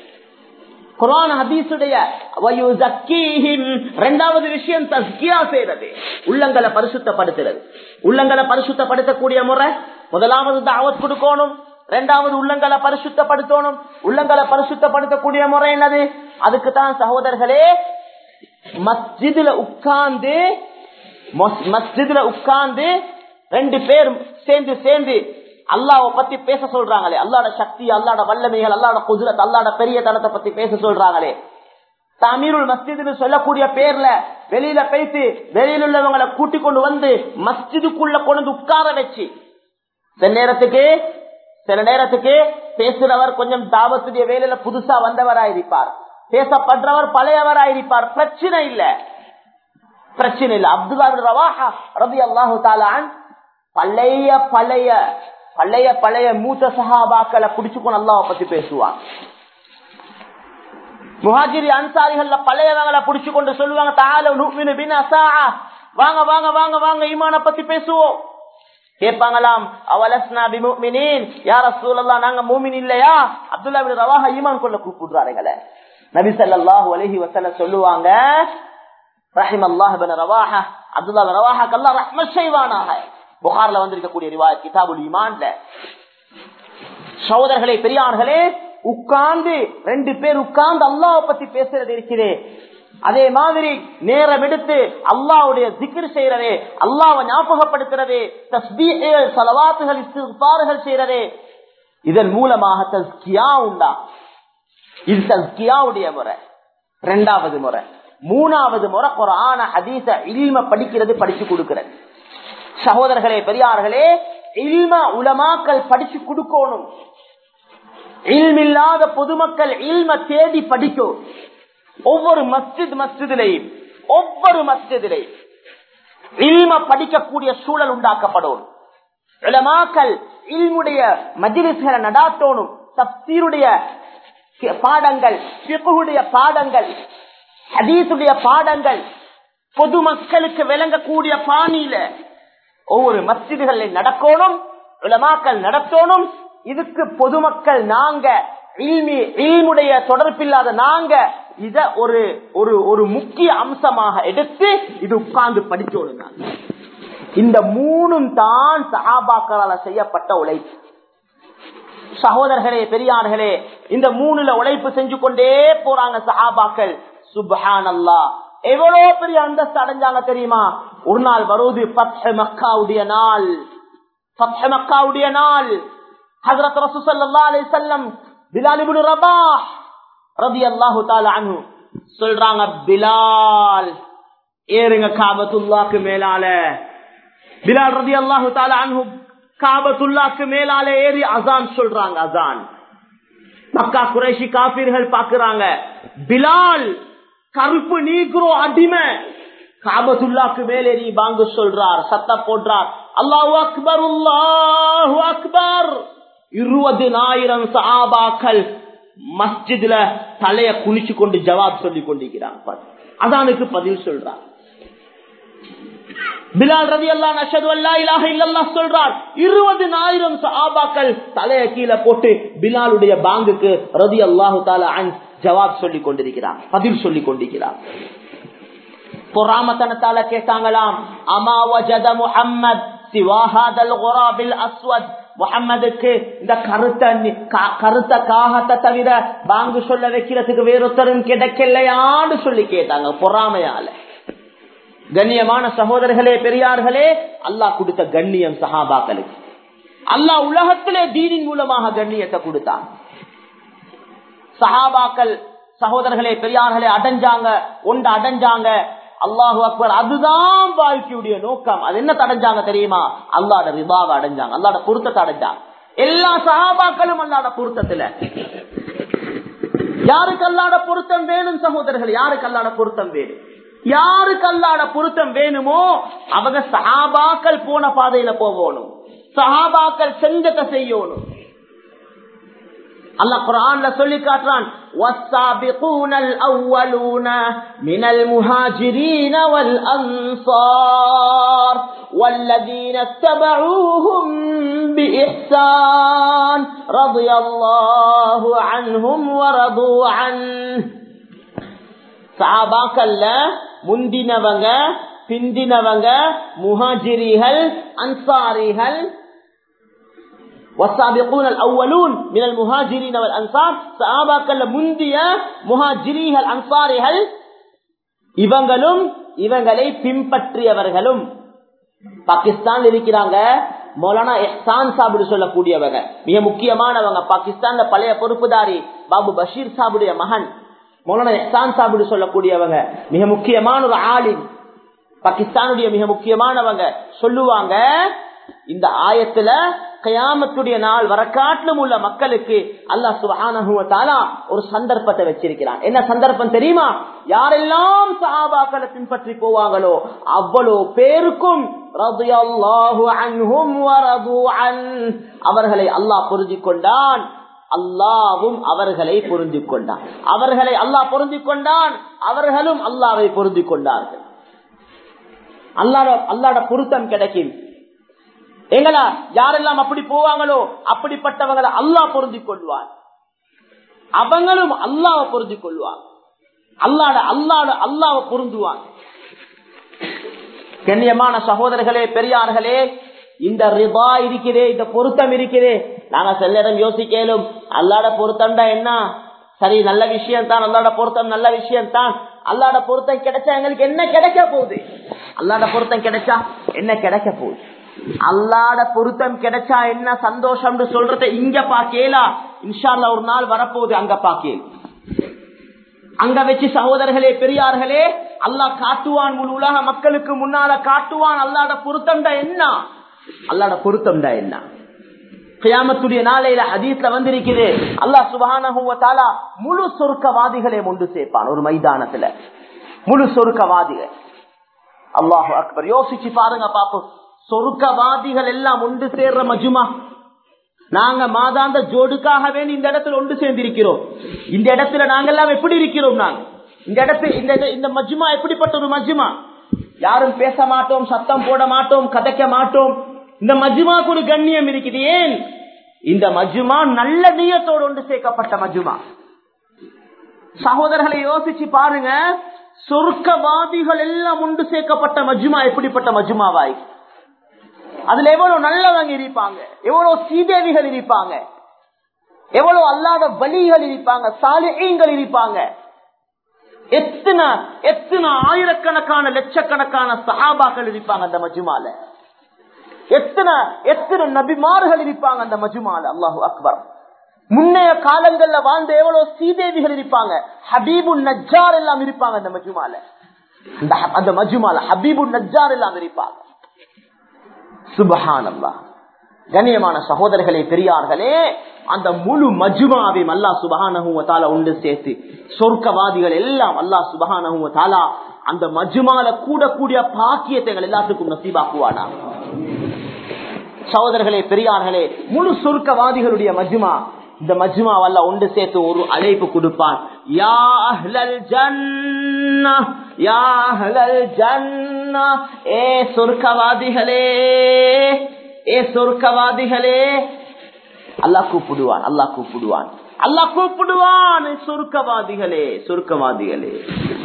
குரான ஹதீஸுடைய வயுசக்கீஹிம் ரெண்டாவது விஷயம் தஸ்கியா செய்யறது உள்ளங்களை பரிசுத்தப்படுத்துறது உள்ளங்களை பரிசுத்தப்படுத்தக்கூடிய முறை முதலாவது தாவத் கொடுக்கணும் ரெண்டாவது உள்ளங்களை பரிசுத்தப்படுத்தணும் உள்ளங்களை பரிசுத்தப்படுத்தக்கூடிய முறை என்னது அதுக்கு தான் சகோதரர்களே மஸ்ஜிதுல உட்கார்ந்து மஸ்ஜிதுல உட்கார்ந்து ரெண்டு பேர் சேர்ந்து சேர்ந்து அல்லாவை பத்தி பேச சொல்றாங்களே அல்லாட சக்தி அல்லாட வல்லமைகள் அல்லாட குதிரத் அல்லாட பெரிய தனத்தை பத்தி பேச சொல்றாங்களே தமிருள் மஸ்ஜிதுன்னு சொல்லக்கூடிய பேர்ல வெளியில பேசி வெளியில உள்ளவங்களை கூட்டிக் கொண்டு வந்து மஸ்ஜிதுக்குள்ள கொண்டு வந்து உட்கார வச்சு சில நேரத்துக்கு சில நேரத்துக்கு பேசுறவர் கொஞ்சம் தாபத்துடைய வேலையில புதுசா வந்தவராயிருப்பார் பேசப்படுறவர் பழையவராயிருப்பார் பிரச்சனை இல்ல பிரச்சனை இல்ல அப்துல்லா ரவாஹா ரபி அல்லாஹு தாலான் பழைய பழைய பழைய பழைய மூத்த சஹாபாக்களை பிடிச்சுக்கொண்டு அல்லாவை பத்தி பேசுவான் முஹாஜிரி அன்சாரிகள்ல பழையவங்களை பிடிச்சு கொண்டு சொல்லுவாங்க தால வாங்க வாங்க வாங்க வாங்க ஈமான பத்தி பேசுவோம் கேட்பாங்களாம் அவலஸ்னா பிமுமினின் யார சூழல்லாம் நாங்க மூமின் இல்லையா அப்துல்லா பின் ரவாஹா ஈமான் கொள்ள கூப்பிடுறாருங்களே நபி ஸல்லல்லாஹு அலைஹி வஸல்லம் சொல்லுவாங்க ரஹிம் அல்லாஹ் பின் ரவாஹா அப்துல்லா பின் ரவாஹாக்கு அல்லாஹ் ரஹ்மத் செய்வானாக புகார்ல வந்திருக்கக்கூடிய ரிவாயத் கிதாபுல் ஈமான்ல சகோதரர்களே பெரியார்களே உட்கார்ந்து ரெண்டு பேர் உட்கார்ந்து அல்லாஹ் பத்தி பேசுறது இருக்கிறேன் அதே மாதிரி நேரம் எடுத்து அல்லாவுடைய திக்ர் செய்யறதே அல்லாவை ஞாபகப்படுத்துறது தஸ்பீகள் சலவாத்துகள் இஸ்திஃபார்கள் செய்யறதே இதன் மூலமாக தஸ்கியா உண்டா இது தஸ்கியாவுடைய முறை இரண்டாவது முறை மூணாவது முறை குரான ஹதீச இல்ம படிக்கிறது படிச்சு கொடுக்கிறது சகோதரர்களே பெரியார்களே இல்ம உலமாக்கள் படிச்சு கொடுக்கணும் இல்மில்லாத பொதுமக்கள் இல்ம தேடி படிக்கும் ஒவ்வொரு மஸ்ஜித் மஸ்ஜிதிலையும் ஒவ்வொரு மஸ்ஜிதிலையும் இல்ம படிக்கக்கூடிய சூழல் உண்டாக்கப்படும் இளமாக்கள் இல்முடைய மஜிலிஸ்களை நடாத்தோணும் தப்சீருடைய பாடங்கள் சிப்புடைய பாடங்கள் ஹதீசுடைய பாடங்கள் பொதுமக்களுக்கு விளங்கக்கூடிய பாணியில ஒவ்வொரு மஸ்ஜிதுகளில் நடக்கணும் உலமாக்கள் நடத்தணும் இதுக்கு பொதுமக்கள் நாங்க இல்முடைய தொடர்பில்லாத நாங்க இத ஒரு ஒரு ஒரு முக்கிய அம்சமாக எடுத்து இது உட்கார்ந்து படிக்கணும் நாங்க இந்த மூணும் தான் சஹாபாக்களால் செய்யப்பட்ட உழைப்பு சகோதரர்களே பெரியார்களே இந்த மூணுல உழைப்பு செஞ்சு கொண்டே போறாங்க சஹாபாக்கள் சுபஹான் அல்லா எவ்வளவு பெரிய அந்தஸ்து அடைஞ்சாங்க தெரியுமா ஒரு நாள் வருவது பத்ஹ மக்காவுடைய நாள் பத்ஹ மக்காவுடைய நாள் ஹசரத் ரசூசல்லா அலி செல்லம் பிலால் இப்னு ரபாஹ் ரலியல்லாஹு தஆலா அன்ஹு சொல்றாங்க பிலால் ஏறுங்க காபத்துல்லாஹ்க்கு மேலால பிலால் ரலியல்லாஹு தஆலா அன்ஹு காபத்துல்லாஹ்க்கு மேலால ஏறி அசான் சொல்றாங்க அசான் மக்கா குறைஷி காபீர்கள் பாக்குறாங்க பிலால் கருப்பு நீக்ரோ அடிமை காபத்துல்லாக்கு மேலேறி பாங்கு சொல்றார் சத்த போடுறார் அல்லாஹு அக்பர் அல்லாஹு அக்பர் இருபதினாயிரம் சஹாபாக்கள் மஸ்ஜித்ல தலைய குனிச்சு கொண்டு ஜவாப் சொல்லி கொண்டிருக்கிறார் அதானுக்கு பதில் சொல்றார் பிலால் ரவி அல்லா நஷது அல்லா இலாக இல்லல்லா சொல்றார் இருபதினாயிரம் சஹாபாக்கள் தலைய கீழே போட்டு பிலாலுடைய பாங்குக்கு ரதி அல்லாஹு தாலா ஜவாப் சொல்லி கொண்டிருக்கிறார் பதில் சொல்லி கொண்டிருக்கிறார் பொறாமத்தனத்தால கேட்டாங்களாம் அமா வஜத முஹம்மத் சிவாஹாதல் குராபில் அஸ்வத் முகம்மதுக்கு இந்த கருத்த கருத்த காகத்தை தவிர பாங்கு சொல்ல வைக்கிறதுக்கு வேறொத்தரும் கிடைக்கலையான்னு சொல்லி கேட்டாங்க பொறாமையால கண்ணியமான சகோதரர்களே பெரியார்களே அல்லாஹ் கொடுத்த கண்ணியம் சஹாபாக்களுக்கு அல்லாஹ் உலகத்திலே தீனின் மூலமாக கண்ணியத்தை கொடுத்தான் சஹாபாக்கள் சகோதரர்களே பெரியார்களே அடைஞ்சாங்க ஒன்று அடைஞ்சாங்க அல்லாஹு அக்பர் அதுதான் வாழ்க்கையுடைய நோக்கம் அது என்ன தடைஞ்சாங்க தெரியுமா அல்லாட ரிபாவை அடைஞ்சாங்க அல்லாட பொருத்தத்தை அடைஞ்சாங்க எல்லா சகாபாக்களும் அல்லாட பொருத்தத்துல யாருக்கு அல்லாட பொருத்தம் வேணும் சகோதரர்கள் யாருக்கு அல்லாட பொருத்தம் வேணும் யாருக்கு அல்லாட பொருத்தம் வேணுமோ அவங்க சஹாபாக்கள் போன பாதையில போகணும் சஹாபாக்கள் செஞ்சத்தை செய்யணும் அல்லாஹ் குரான்ல சொல்லி காட்டுறான் والسابقون الأولون من المهاجرين والأنصار والذين اتبعوهم بإحسان رضي الله عنهم ورضوا عنه சாபாக்கல்ல முந்தினவங்க பிந்தினவங்க முஹாஜிரிகள் அன்சாரிகள் والسابقون الأولون من المهاجرين والأنصار சஹாபாக்கள் முந்திய முஹாஜிரிகள் அன்சாரிகள் இவங்களும் இவங்களை பின்பற்றியவர்களும் பாகிஸ்தான் இருக்கிறாங்க மௌலானா எஹ்சான் சாபிடு சொல்லக்கூடியவங்க மிக முக்கியமானவங்க பாகிஸ்தான்ல பழைய பொறுப்புதாரி பாபு பஷீர் சாபுடைய மகன் மௌலானா எஹ்சான் சாபிடு சொல்லக்கூடியவங்க மிக முக்கியமான ஒரு ஆளின் பாகிஸ்தானுடைய மிக முக்கியமானவங்க சொல்லுவாங்க இந்த ஆயத்துல கயாமத்துடைய நாள் வரக்காட்டிலும் உள்ள மக்களுக்கு அல்லாஹ் சுபஹானஹுவத்தாலா ஒரு சந்தர்ப்பத்தை வச்சிருக்கிறான் என்ன சந்தர்ப்பம் தெரியுமா யாரெல்லாம் சஹாபாக்களை பின்பற்றி போவாங்களோ அவ்வளோ பேருக்கும் ரலியல்லாஹு அன்ஹும் வரது அன் அவர்களை அல்லாஹ் புரிஞ்சு கொண்டான் அல்லாவும் அவர்களை பொருந்தி கொண்டான் அவர்களை அல்லாஹ் பொருந்தி கொண்டான் அவர்களும் அல்லாவை பொருந்தி கொண்டார்கள் அல்லாட அல்லாட பொருத்தம் கிடைக்கும் எங்களா யாரெல்லாம் அப்படி போவாங்களோ அப்படிப்பட்டவங்களை அல்லாஹ் பொருந்தி கொள்வார் அவங்களும் அல்லாவை பொருந்தி கொள்வார் அல்லாட அல்லாட அல்லாவை பொருந்துவான் கண்ணியமான சகோதரர்களே பெரியார்களே இந்த ரிபா இருக்கிறே இந்த பொருத்தம் இருக்கிறே நாங்க சில நேரம் யோசிக்கலும் அல்லாட பொருத்தம்டா என்ன சரி நல்ல விஷயம் தான் அல்லாட பொருத்தம் நல்ல விஷயம் தான் அல்லாட பொருத்தம் கிடைச்சா எங்களுக்கு என்ன கிடைக்க போகுது அல்லாட பொருத்தம் கிடைச்சா என்ன கிடைக்க போகுது அல்லாட பொருத்தம் கிடைச்சா என்ன சந்தோஷம் சொல்றத இங்க பாக்கேலா இன்ஷால்ல ஒரு நாள் வரப்போகுது அங்க பாக்கேல் அங்க வச்சு சகோதரர்களே பெரியார்களே அல்லாஹ் காட்டுவான் முழு உலக மக்களுக்கு முன்னால காட்டுவான் அல்லாட பொருத்தம்டா என்ன அல்லாட பொருத்தம்டா என்ன கியாமத்துடைய நாளையில ஹதீஸ்ல வந்திருக்குது அல்லாஹ் சுபான முழு சொர்க்கவாதிகளை ஒன்று சேர்ப்பான் ஒரு மைதானத்துல முழு சொர்க்கவாதிகள் அல்லாஹு அக்பர் யோசிச்சு பாருங்க பாப்போம் சொர்க்கவாதிகள் எல்லாம் ஒன்று சேர்ற மஜுமா நாங்க மாதாந்த ஜோடுக்காகவே இந்த இடத்துல ஒன்று சேர்ந்திருக்கிறோம் இந்த இடத்துல நாங்கெல்லாம் எப்படி இருக்கிறோம் நாங்க இந்த இடத்துல இந்த இந்த மஜ்மா எப்படிப்பட்ட ஒரு மஜ்மா யாரும் பேச மாட்டோம் சத்தம் போட மாட்டோம் கதைக்க மாட்டோம் இந்த மஜ்மாக்கு ஒரு கண்ணியம் இருக்குது ஏன் இந்த மஜ்மா நல்ல நீயத்தோடு ஒன்று சேர்க்கப்பட்ட மஜ்மா சகோதரர்களை யோசிச்சு பாருங்க சொர்க்கவாதிகள் எல்லாம் ஒன்று சேர்க்கப்பட்ட மஜ்மா எப்படிப்பட்ட மஜ்மாவாய் அதுல எவ்வளவு நல்லவங்க இருப்பாங்க எவ்வளவு சீதேவிகள் இருப்பாங்க எவ்வளவு அல்லாத வலிகள் இருப்பாங்க சாலிகள் இருப்பாங்க எத்தனை எத்தனை ஆயிரக்கணக்கான லட்சக்கணக்கான சஹாபாக்கள் இருப்பாங்க அந்த மஜுமால எத்தனை எத்தனை நபிமார்கள் இருப்பாங்க அந்த மஜுமால அல்லாஹு அக்பர் முன்னைய காலங்கள்ல வாழ்ந்த எவ்வளவு சீதேவிகள் இருப்பாங்க ஹபீபு நஜார் எல்லாம் இருப்பாங்க அந்த மஜுமால அந்த மஜுமால ஹபீபு நஜார் எல்லாம் இருப்பாங்க சுபஹானல்லா கண்ணியமான சகோதரர்களே பெரியார்களே அந்த முழு மஜுமாவையும் அல்லா சுபஹானஹூவத்தால உண்டு சேர்த்து சொர்க்கவாதிகள் எல்லாம் அல்லா சுபஹானஹூவத்தாலா அந்த மஜுமால கூடக்கூடிய பாக்கியத்தை எல்லாத்துக்கும் நசீபாக்குவானா சகோதரர்களே பெரியார்களே முழு சொர்க்கவாதிகளுடைய மஜுமா இந்த மஜ்மாவல்ல ஒன்று சேர்த்து ஒரு அழைப்பு கொடுப்பான் யா அஹ்லல் ஜன்னா யா அஹ்லல் ஜன்னா ஏ சொர்க்கவாதிகளே ஏ சொர்க்கவாதிகளே அல்லாஹ் கூப்பிடுவான் அல்லாஹ் கூப்பிடுவான் அல்லாஹ் கூப்பிடுவான் சொர்க்கவாதிகளே சொர்க்கவாதிகளே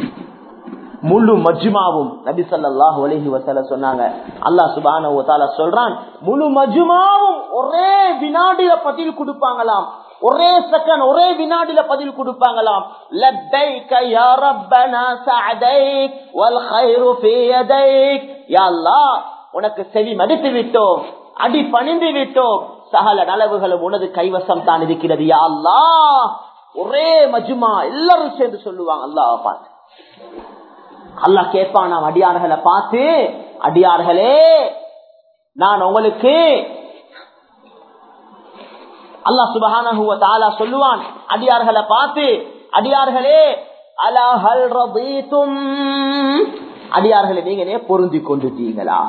முழு மஜ்மாவும் நபி சல்லாஹூ அலஹி வசல சொன்னாங்க அல்லாஹ் சுபான சொல்றான் முழு மஜ்மாவும் ஒரே வினாடியில பதில் கொடுப்பாங்களாம் ஒரே செகண்ட் ஒரே வினாடியில பதில் கொடுப்பாங்களாம் லப்பைக யா ரப்பனா சஅதைக் வல் கைரு ஃபீ யதைக் யா அல்லாஹ் உனக்கு செவி மடித்து விட்டோம் அடி பணிந்து விட்டோம் சகல நலவுகளும் உனது கைவசம் தான் இருக்கிறது யா அல்லாஹ் ஒரே மஜ்மா எல்லாரும் சேர்ந்து சொல்லுவாங்க அல்லாஹ் பார்த்து அல்லாஹ் கேட்பான் நாம் அடியார்களை பார்த்து அடியார்களே நான் உங்களுக்கு அல்லாஹ் சுபஹான சொல்லுவான் அடியார்களை பார்த்து அடியார்களே அலாஹல் ரபீத்தும் அடியார்களை நீங்க பொருந்தி கொண்டுட்டீங்களா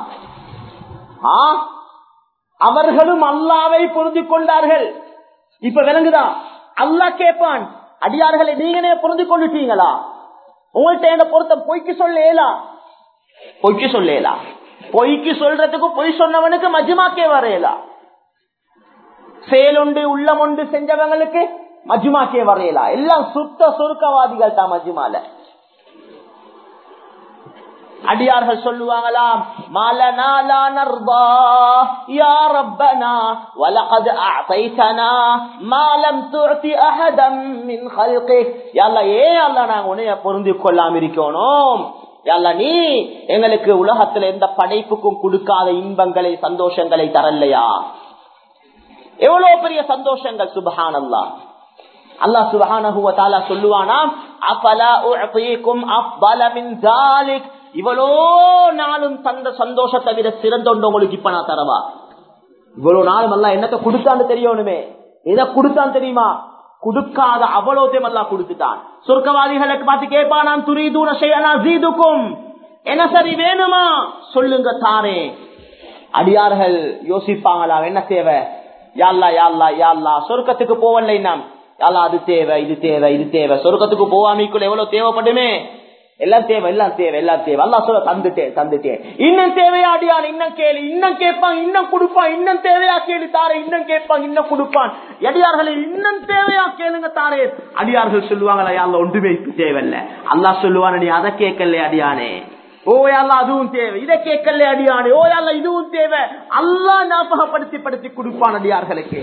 அவர்களும் அல்லாவை பொருந்தி கொண்டார்கள் இப்ப விளங்குதா அல்லாஹ் கேட்பான் அடியார்களை நீங்களே பொருந்தி கொண்டுட்டீங்களா உங்கள்கிட்ட என்ன பொருத்தம் பொய்க்கு சொல்லேலா பொய்க்கு சொல்லேலா பொய்க்கு சொல்றதுக்கு பொய் சொன்னவனுக்கு மஜ்மாக்கே வரையலா செயலுண்டு உள்ளமுண்டு செஞ்சவங்களுக்கு மஜ்மாக்கே வரையலா எல்லாம் சுத்த சுருக்கவாதிகள் தான் மஜ்மால அடியார்கள் சொல்லுவாங்களாம் மாலனா லா நர்தா யா ரப்பனா வலகத் அஅதைதனா மா லம் துஅதி அஹதம் மின் خلقك யா அல்லாஹ் ஏன் அல்லாஹ் நாங்க உன்னைய பொருந்திக் கொள்ளாம இருக்கணும் யா அல்லாஹ் நீ எங்களுக்கு உலகத்துல எந்த படைப்புக்கும் கொடுக்காத இன்பங்களை சந்தோஷங்களை தரலையா எவ்வளவு பெரிய சந்தோஷங்கள் சுபஹானல்லாஹ் அல்லாஹ் சுபஹானஹு வ தஆலா சொல்லுவானாம் அஃபலா உஅதீகும் அஃதல மின் ذلك இவ்வளோ நாளும் தந்த சந்தோஷத்தை விட சிறந்த ஒன்று உங்களுக்கு இப்ப நான் தரவா இவ்வளவு நாளும் அல்லாஹ் என்னத்தை கொடுத்தான்னு தெரியணுமே எதை கொடுத்தான் தெரியுமா கொடுக்காத அவ்வளோத்தையும் அல்லாஹ் கொடுத்துட்டான் சொர்க்கவாதிகளுக்கு பார்த்து கேட்பா நான் துரிதூன செய்யனா ஜீதுக்கும் என்ன சரி வேணுமா சொல்லுங்க தாரே அடியார்கள் யோசிப்பாங்களா என்ன தேவை யாழ்லா யாழ்லா யாழ்லா சொர்க்கத்துக்கு போவல்லை நாம் யாழ்லா அது தேவை இது தேவை இது தேவை சொர்க்கத்துக்கு போவாமிக்குள்ள எவ்வளவு தேவைப்படுமே எல்லாம் தேவை எல்லாம் தேவை எல்லாம் தேவை அல்லா சொல்ல தந்துட்டேன் தந்துட்டேன் இன்னும் தேவையா அடியான் இன்னும் கேளு இன்னும் கேட்பான் இன்னும் கொடுப்பான் இன்னும் தேவையா கேளு தாரே இன்னும் கேட்பான் இன்னும் கொடுப்பான் அடியார்களை இன்னும் தேவையா கேளுங்க தாரே அடியார்கள் சொல்லுவாங்களா யாழ்ல ஒன்றுமே இப்ப தேவையில்ல அல்லா சொல்லுவான நீ அதை கேட்கல அடியானே ஓ அல்லா அதுவும் தேவை இதை கேட்கல அடியானே ஓ அல்லா இதுவும் தேவை அல்லா ஞாபகப்படுத்தி படுத்தி கொடுப்பான் அடியார்களுக்கு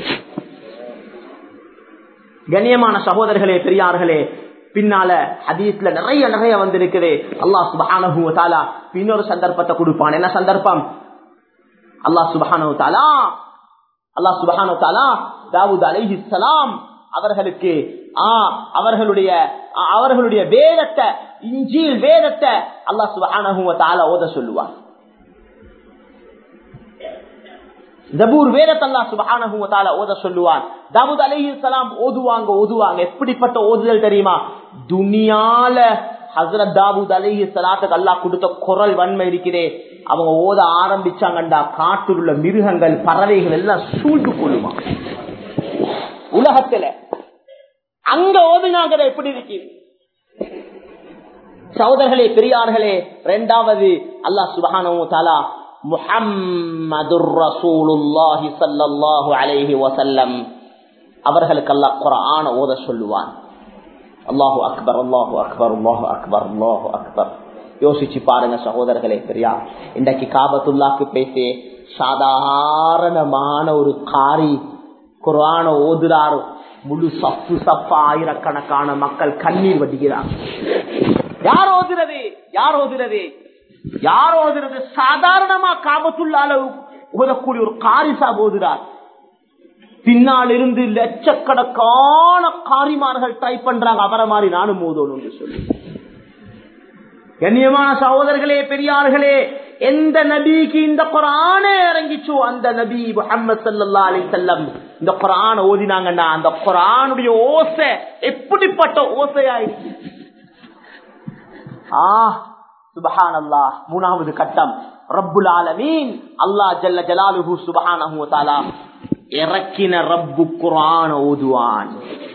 கண்ணியமான சகோதரர்களே பெரியார்களே பின்னால ஹதீஸ்ல நிறைய நிறைய வந்திருக்குது அல்லாஹ் சுபஹானஹு வ தஆலா இன்னொரு சந்தர்ப்பத்தை கொடுப்பான் என்ன சந்தர்ப்பம் அல்லாஹ் சுபஹானஹு வ தஆலா அல்லாஹ் சுபஹானஹு வ தஆலா தாவூத் அலைஹிஸ்ஸலாம் அவர்களுக்கு ஆ அவர்களுடைய ஆ, அவர்களுடைய வேதத்தை இஞ்சில் வேதத்தை அல்லாஹ் சுபஹானஹு வ தஆலா ஓத சொல்லுவார் ஜபூர் வேதத்தல்லா சுபஹானஹு வ தஆலா ஓத சொல்லுவான் தாவூத் அலைஹிஸ்ஸலாம் ஓதுவாங்க ஓதுவாங்க எப்படிப்பட்ட ஓதுதல் தெரியுமா துனியால ஹஸ்ரத் தாவூத் அலைஹி ஸலாத்துக்கு அல்லாஹ் கொடுத்த குரல் வன்மை இருக்கிறே அவங்க ஓத ஆரம்பிச்சாங்கண்டா காட்டில் உள்ள மிருகங்கள் பறவைகள் எல்லாம் சூழ்ந்து கொள்ளுமா உலகத்துல அங்க ஓதுனாங்க எப்படி இருக்கு சகோதரர்களே பெரியார்களே இரண்டாவது அல்லாஹ் சுபஹானஹு வ தஆலா முஹம்மதுர் ரசூலுல்லாஹி ஸல்லல்லாஹு அலைஹி வஸல்லம் அவர்களுக்கு அல்லாஹ் குர்ஆன ஓத சொல்லுவான் அல்லாஹு அக்பர் அல்லாஹு அக்பர் அல்லாஹு அக்பர் அல்லாஹு அக்பர் யோசிச்சு பாருங்க சகோதரர்களே பெரியா இன்றைக்கு காபத்துல்லாக்கு பேசி சாதாரணமான ஒரு காரி குர்ஆன ஓதுறாரு முழு சப்பு சப்பா ஆயிரக்கணக்கான மக்கள் கண்ணீர் வடிக்கிறார் யார் ஓதுறது யார் ஓதுறது யார் ஓதுறது சாதாரணமா காபத்துள்ளால ஓதக்கூடிய ஒரு காரிசா ஓதுறார் பின்னால் இருந்து லட்சக்கணக்கான காரிமார்கள் டைப் பண்றாங்க அவரை மாதிரி நானும் ஓதணும் சொல்லி கண்ணியமான சகோதரர்களே பெரியார்களே எந்த நபிக்கு இந்த குரானே இறங்கிச்சோ அந்த நபி முஹம்மது ஸல்லல்லாஹு அலைஹி வஸல்லம் இந்த குரான் ஓதினாங்கன்னா அந்த குரானுடைய ஓசை எப்படிப்பட்ட ஓசையாயிடுச்சு ஆ சுபஹானல்லாஹ் மூணாவது கட்டம் ரப்புல் ஆலமீன் அல்லாஹ் ஜல்ல ஜலாலுஹு சுபஹானஹு வ தஆலா இறக்கின ரப்பு குர்ஆன் ஓதுவான்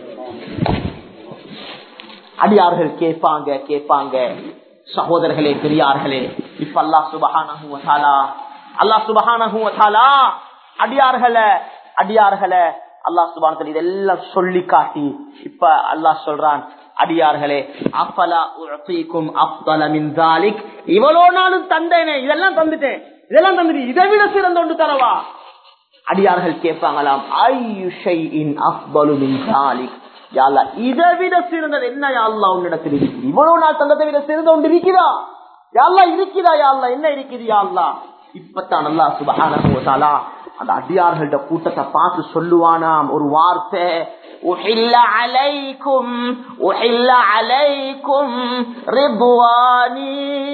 அடியார்கள் கேட்பாங்க கேட்பாங்க சகோதரர்களே பெரியார்களே இப்ப அல்லாஹ் சுபஹானஹு வ தஆலா அல்லாஹ் சுபஹானஹு வ தஆலா அடியார்களை அடியார்களை அல்லாஹ் சுபஹானஹு இதெல்லாம் சொல்லி காட்டி இப்ப அல்லாஹ் சொல்றான் அடியார்களே அப்பலா உஅதீக்கும் அஃதல மின் ذلك இவ்வளவு நாளும் தந்தேனே இதெல்லாம் தந்துட்டேன் இதெல்லாம் தந்துட்டு இதை விட சிறந்த ஒன்று தரவா அடியார்கள் கேட்பாங்களாம் ஐயு ஷைஇன் அஃதலு மின் ذلك யா அல்லாஹ் இதை விட சிறந்தது என்ன யா அல்லாஹ் உன்னிடத்தில் இருக்குது இவ்வளவு நாள் தந்ததை விட சிறந்த ஒன்று இருக்கிறா யா அல்லாஹ் இருக்குதா யா அல்லாஹ் என்ன இருக்குது யா அல்லாஹ் இப்பத்தான் அல்லாஹ் சுப்ஹானஹு வ தஆலா அந்த அடியார்களோட கூட்டத்தை பார்த்து சொல்லுவானாம் ஒரு வார்த்தை أحل عليكم أحل عليكم رضواني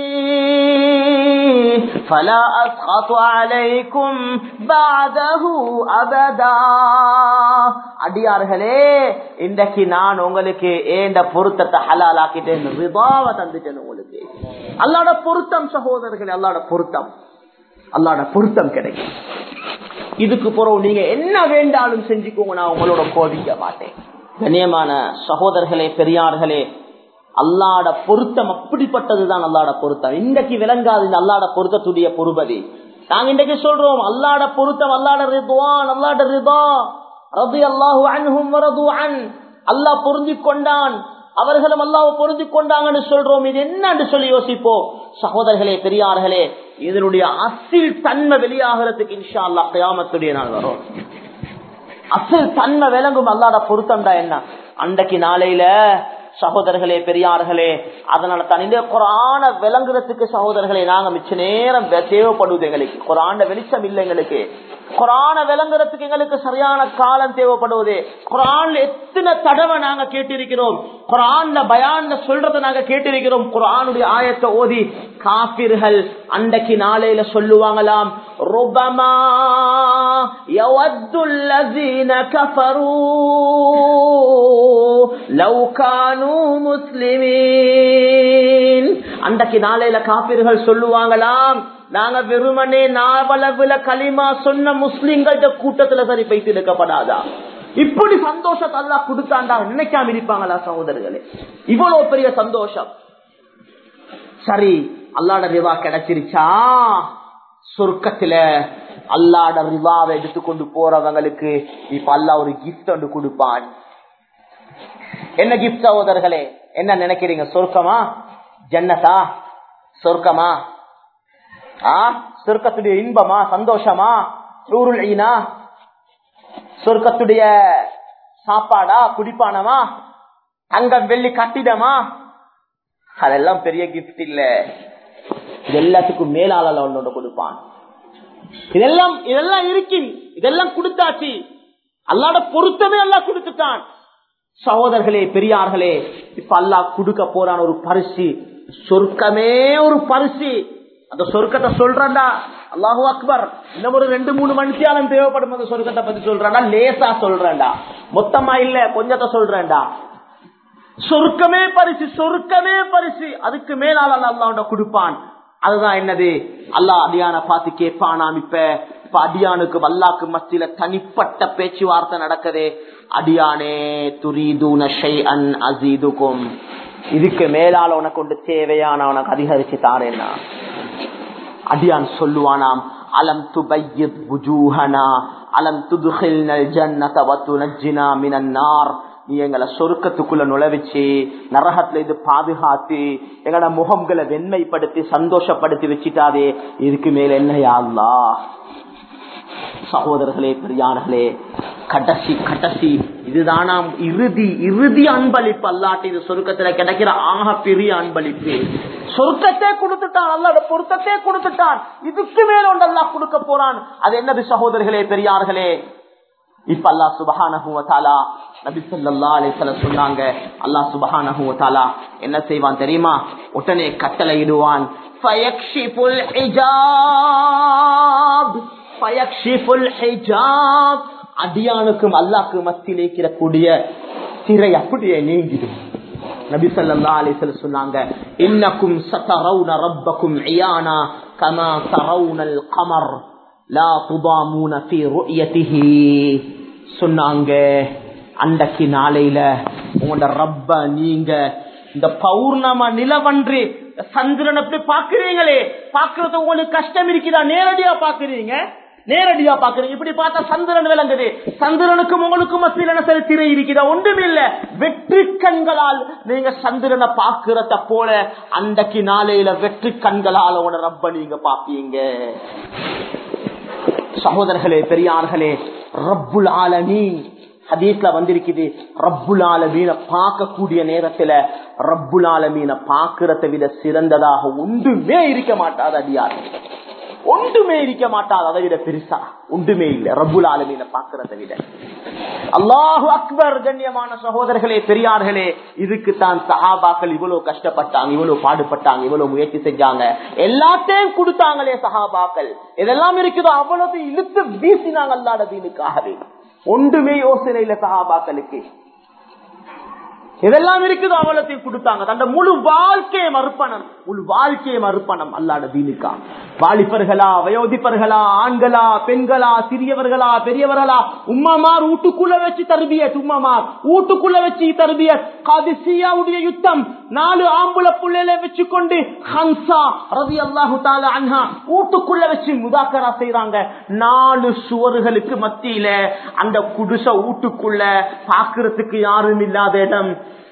فلا أسخط عليكم بعده أبدا அடியார்களே இன்றைக்கு நான் உங்களுக்கு ஏண்ட பொருத்தத்தை ஹலால் ஆக்கிட்டேன் ரிபாவை தந்துட்டேன் உங்களுக்கு அல்லாட பொருத்தம் சகோதரர்களே அல்லாட பொருத்தம் அல்லாட பொருத்தம் கிடைக்கும் இதுக்கு பிறகு நீங்க என்ன வேண்டாலும் செஞ்சுக்கோங்க நான் உங்களோட கோபிக்க மாட்டேன் கண்ணியமான சகோதரர்களே பெரியார்களே அல்லாட பொருத்தம் அப்படிப்பட்டதுதான் அல்லாட பொருத்தம் இன்றைக்கு விளங்காது இந்த அல்லாட பொருத்தத்துடைய பொறுபதி நாங்க இன்றைக்கு சொல்றோம் அல்லாட பொருத்தம் அல்லாட ரிதுவான் அல்லாட ரிதா ரது அல்லாஹு அன்ஹும் வரது அன் அல்லாஹ் பொருந்தி கொண்டான் அவர்களும் அல்லாஹ் பொருந்தி கொண்டாங்கன்னு சொல்றோம் இது என்னன்னு சொல்லி யோசிப்போம் சகோதரர்களே பெரியார்களே இதனுடைய அசில் தன்மை வெளியாகிறதுக்கு இன்ஷா அல்லா கயாமத்துடைய நாள் வரும் அசில் தன்மை விளங்கும் அல்லாத பொருத்தம்டா என்ன அன்றைக்கு நாளையில சகோதரர்களே பெரியார்களே அதனால தனிந்த குரான விளங்குறதுக்கு சகோதரர்களே நாங்க மிச்ச நேரம் தேவைப்படுவது எங்களுக்கு குரான வெளிச்சம் இல்லை எங்களுக்கு குரான விளங்குறதுக்கு எங்களுக்கு சரியான காலம் தேவைப்படுவது குரான்ல எத்தனை தடவை நாங்க கேட்டிருக்கிறோம் குரான்ல பயான்ல சொல்றதை நாங்க கேட்டிருக்கிறோம் குரானுடைய ஆயத்தை ஓதி காபிர்கள் அன்றைக்கு நாளையில சொல்லுவாங்களாம் ருபமா யவத்துல்லதீன கஃபரூ லவ் கானூ முஸ்லிமீன் அன்றைக்கு நாளையில காபிர்கள் சொல்லுவாங்களாம் நாங்க வெறுமனே நாவளவுல களிமா சொன்ன முஸ்லிம்கள்ட்ட கூட்டத்துல சரி பைத்து எடுக்கப்படாதா இப்படி சந்தோஷத்தை அல்லா கொடுத்தாண்டா நினைக்காம இருப்பாங்களா சகோதரர்களே இவ்வளவு பெரிய சந்தோஷம் சரி அல்லாட ரிவா கிடைச்சிருச்சா சொர்க்கத்துல அல்லாட ரிவாவை எடுத்துக்கொண்டு போறவங்களுக்கு இப்ப அல்லா ஒரு கிஃப்ட் ஒன்று கொடுப்பான் என்ன கிஃப்ட் சகோதரர்களே என்ன நினைக்கிறீங்க சொர்க்கமா ஜன்னதா சொர்க்கமா சொர்க்கத்துடைய இன்பமா சந்தோஷமா நூறுல் ஈனா சொர்க்கத்துடைய சாப்பாடா குடிப்பானமா அங்கம் வெள்ளி கட்டிடமா அதெல்லாம் பெரிய கிஃப்ட் இல்ல இது எல்லாத்துக்கும் மேலாளர் ஒன்னோட கொடுப்பான் இதெல்லாம் இதெல்லாம் இருக்கு இதெல்லாம் கொடுத்தாச்சு அல்லாட பொருத்தமே எல்லாம் கொடுத்துட்டான் சகோதரர்களே பெரியார்களே இப்ப அல்லா கொடுக்க போறான் ஒரு பரிசு சொர்க்கமே ஒரு பரிசு அந்த சொர்க்கத்தை சொல்றா அல்லாஹு அக்பர் இன்னும் ஒரு ரெண்டு மூணு மனுஷியாலும் தேவைப்படும் அந்த சொர்க்கத்தை பத்தி சொல்றா லேசா சொல்றேன்டா மொத்தமா இல்ல கொஞ்சத்தை சொல்றேன்டா சொர்க்கமே பரிசு சொர்க்கமே பரிசு அதுக்கு மேலால் அல்லாண்ட கொடுப்பான் அதுதான் என்னது அல்லா அடியான பார்த்து கேட்பானாம் இப்ப இப்ப அடியானுக்கு வல்லாக்கு மத்தியில தனிப்பட்ட பேச்சுவார்த்தை நடக்குது அடியானே துரிதூன அன் அசீதுக்கும் இதுக்கு மேலால உனக்கு ஒன்று தேவையான உனக்கு அதிகரிச்சு தாரேன்னா அடியான் சொல்லுவானாம் அலம் துபையித் புஜூஹனா அலம் துதுகில்னல் ஜன்னத வத்துனஜ்ஜினா மினன் நார் நீ எங்களை சொருக்கத்துக்குள்ள நுழைவிச்சு நரகத்துல இது பாதுகாத்து எங்களோட முகம்களை வெண்மைப்படுத்தி சந்தோஷப்படுத்தி வச்சுட்டாதே இதுக்கு மேல என்னையா அல்லா சகோதரர்களே பெரியார்களே கடைசி கடைசி இதுதானாம் இறுதி இறுதி அன்பளிப்பு அல்லாட்டி இது சொருக்கத்துல கிடைக்கிற ஆக பெரிய அன்பளிப்பு சொர்க்கத்தை கொடுத்துட்டான் அல்லாட பொருத்தத்தை கொடுத்துட்டான் இதுக்கு மேல ஒன்று அல்லா கொடுக்க போறான் அது என்னது சகோதரர்களே பெரியார்களே இப்ப அல்லா சுபஹானஹுவத்தாலா நபி சொல்லா அலிசல சொன்னாங்க அல்லா சுபஹானஹுவத்தாலா என்ன செய்வான் தெரியுமா உடனே கட்டளை இடுவான் அடியானுக்கும் அல்லாக்கு மத்தியில் இருக்கிறக்கூடிய திரை அப்படியே நீங்கிடும் நபி சல்லா அலிசல் சொன்னாங்க இன்னக்கும் சதரவுன ரப்பக்கும் ஐயானா கமா தரவுனல் கமர் லா துபாமூன ஃபீ ருயதிஹி சொன்னாங்க அன்றைக்கு நாளையில உங்களோட ரப்ப நீங்க இந்த பௌர்ணம நிலவன்று சந்திரன் எப்படி பாக்குறீங்களே பாக்குறது உங்களுக்கு கஷ்டம் இருக்குதா நேரடியா பாக்குறீங்க நேரடியா பாக்குறீங்க இப்படி பார்த்தா சந்திரன் விளங்குது சந்திரனுக்கும் உங்களுக்கும் மத்தியிலான சரி திரை இருக்குதா ஒன்றும் இல்ல வெற்றி கண்களால் நீங்க சந்திரனை பாக்குறத போல அன்றைக்கு நாளையில வெற்றி கண்களால் உன ரப்ப நீங்க பாப்பீங்க சகோதரர்களே பெரியார்களே ரப்புல் ஆலமீன் ஹதீஸ்ல வந்திருக்குது ரப்புல் ஆலமீன பார்க்கக்கூடிய நேரத்துல ரப்புல் ஆலமீன பாக்குறத விட சிறந்ததாக ஒன்றுமே இருக்க மாட்டாது அடியார் ஒன்றுமே இருக்க மாட்டாது அதை விட பெருசா ஒன்றுமே இல்லை ரப்புல் ஆலமீன பாக்குறத விட அல்லாஹு அக்பர் கண்ணியமான சகோதரர்களே பெரியார்களே இதுக்கு தான் சஹாபாக்கள் இவ்வளவு கஷ்டப்பட்டாங்க இவ்வளவு பாடுபட்டாங்க இவ்வளவு முயற்சி செஞ்சாங்க எல்லாத்தையும் கொடுத்தாங்களே சஹாபாக்கள் இதெல்லாம் இருக்குதோ அவ்வளவு இழுத்து வீசினாங்க அல்லாட தீனுக்காகவே ஒன்றுமே யோசனை இல்ல சஹாபாக்களுக்கு இதெல்லாம் இருக்குது அவலத்தையும் கொடுத்தாங்க தந்த முழு வாழ்க்கையை மறுப்பணம் முழு வாழ்க்கையை மறுப்பணம் அல்லாட தீனுக்கா வாலிபர்களா வயோதிப்பர்களா ஆண்களா பெண்களா சிறியவர்களா பெரியவர்களா உம்மமார் வீட்டுக்குள்ள வச்சு தருபிய உம்மமார் வீட்டுக்குள்ள வச்சு தருபிய காதிசியாவுடைய யுத்தம் நாலு ஆம்புல புள்ளையில வச்சு கொண்டு ஹன்சா ரவி அல்லாஹு தால அன்ஹா வீட்டுக்குள்ள வச்சு முதாக்கரா செய்யறாங்க நாலு சுவர்களுக்கு மத்தியில அந்த குடிச வீட்டுக்குள்ள பாக்குறதுக்கு யாரும் இல்லாத இடம்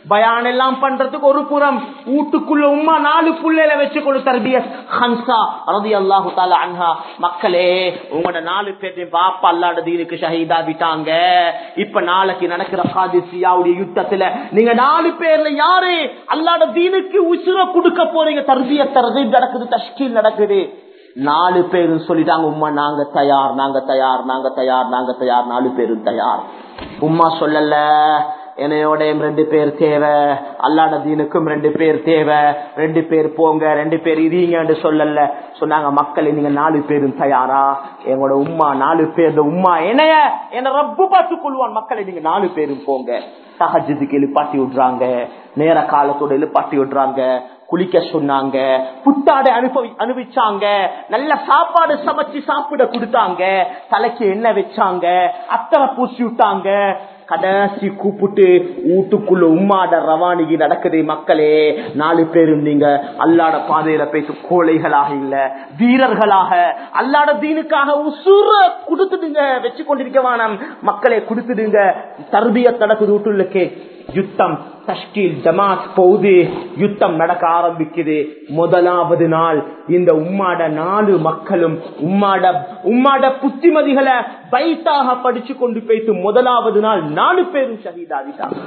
பயான் எல்லாம் பண்றதுக்கு ஒரு புறம் வீட்டுக்குள்ள உம்மா நாலு புள்ளையில வச்சு கொடு தர்பிய ஹன்சா ரதி அல்லாஹு தாலா அன்ஹா மக்களே உங்களோட நாலு பேர்த்தையும் பாப்பா அல்லாட தீனுக்கு ஷஹீதா விட்டாங்க இப்ப நாளைக்கு நடக்கிற காதிசியாவுடைய யுத்தத்துல நீங்க நாலு பேர்ல யாரு அல்லாட தீனுக்கு உசுர கொடுக்க போறீங்க தர்பிய தரது நடக்குது தஷ்கீல் நடக்குது நாலு பேரும் சொல்லிட்டாங்க உம்மா நாங்க தயார் நாங்க தயார் நாங்க தயார் நாங்க தயார் நாலு பேரும் தயார் உம்மா சொல்லல என்னையோடையும் ரெண்டு பேர் தேவை அல்லாட தீனுக்கும் ரெண்டு பேர் தேவை ரெண்டு பேர் போங்க ரெண்டு பேர் இருங்கன்னு சொல்லல சொன்னாங்க மக்கள் நீங்க நாலு பேரும் தயாரா எங்களோட உம்மா நாலு பேர் உம்மா என்னைய என்ன ரப்பு பார்த்து கொள்வான் மக்களை நீங்க நாலு பேரும் போங்க சகஜத்துக்கு எழுப்பாட்டி விடுறாங்க நேர காலத்தோட எழுப்பாட்டி விடுறாங்க குளிக்க சொன்னாங்க புத்தாடை அனுபவி அனுபவிச்சாங்க நல்ல சாப்பாடு சமைச்சு சாப்பிட கொடுத்தாங்க தலைக்கு எண்ணெய் வச்சாங்க அத்தனை பூசி விட்டாங்க கடைசி கூப்பிட்டு வீட்டுக்குள்ள உம்மாட ரவானிகி நடக்குது மக்களே நாலு பேரும் நீங்க அல்லாட பாதையில பேசு கோழைகளாக இல்ல வீரர்களாக அல்லாட தீனுக்காக உசுர கொடுத்துடுங்க வச்சு கொண்டிருக்க வேணாம் மக்களே கொடுத்துடுங்க தர்பியத் நடக்குது வீட்டுள்ளக்கே யுத்தம் தஷ்கீல் ஜமாத் போகுது யுத்தம் நடக்க ஆரம்பிக்குது முதலாவது நாள் இந்த உம்மாட நாலு மக்களும் உம்மாட உம்மாட புத்திமதிகளை பைத்தாக படிச்சு கொண்டு போயிட்டு முதலாவது நாள் நாலு பேரும் ஷஹீதாகிட்டாங்க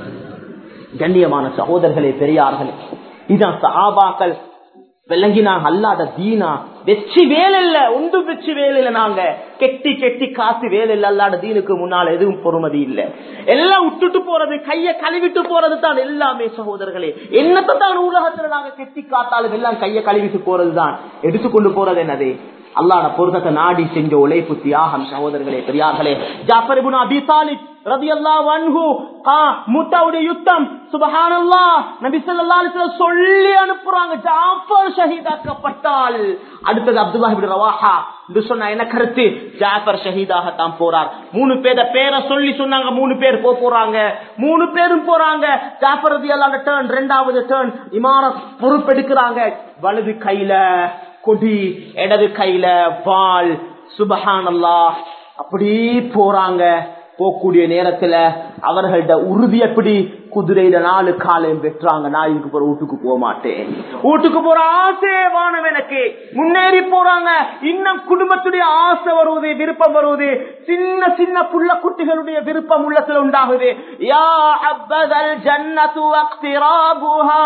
கண்ணியமான சகோதரர்களே பெரியார்களே இதான் சஹாபாக்கள் விளங்கினாங்க அல்லாத தீனா வெற்றி வேலையில ஒன்று வெற்றி வேலையில நாங்க கெட்டி கெட்டி காசு வேலையில அல்லாட தீனுக்கு முன்னால் எதுவும் பொறுமதி இல்ல எல்லாம் விட்டுட்டு போறது கைய கழுவிட்டு போறது தான் எல்லாமே சகோதரர்களே என்னத்தை தான் உலகத்துல நாங்க கெட்டி காத்தாலும் எல்லாம் கைய கழுவிட்டு போறதுதான் எடுத்துக்கொண்டு போறது என்னது அல்லாட பொருத்தத்தை நாடி செஞ்ச உழைப்பு தியாகம் சகோதரர்களே பெரியார்களே ஜாஃபர் இப்னு அபி தாலிப் ரலியல்லாஹு அன்ஹு ஆ முத்தாவுடைய யுத்தம் சுபஹானல்லாஹ் நபி ஸல்லல்லாஹு அலைஹி வஸல்லம் சொல்லி அனுப்புறாங்க ஜாஃபர் ஷஹீதாக்கப்பட்டால் அடுத்தது அப்துல்லாஹ் இப்னு ரவாஹா இது சொன்ன என்ன கருத்து ஜாஃபர் ஷஹீதாக தான் போறார் மூணு பேர பேரை சொல்லி சொன்னாங்க மூணு பேர் போக போறாங்க மூணு பேரும் போறாங்க ஜாஃபர் ரலியல்லாஹு டர்ன் ரெண்டாவது டர்ன் இமாரத் பொறுப்பெடுக்கிறாங்க வலது கையில கொடி இடது கையில வால் சுபஹானல்லா அப்படி போறாங்க போகக்கூடிய நேரத்துல அவர்கள்ட உறுதி எப்படி குதிரையில நாலு காலையும் பெற்றாங்க நான் இதுக்கு போற வீட்டுக்கு போக மாட்டேன் வீட்டுக்கு போற ஆசை வானம் எனக்கு முன்னேறி போறாங்க இன்னும் குடும்பத்துடைய ஆசை வருவது விருப்பம் வருவது சின்ன சின்ன புள்ள குட்டிகளுடைய விருப்பம் உள்ளத்துல உண்டாகுது யா அப்பதல் ஜன்னத்து அக்திராபுஹா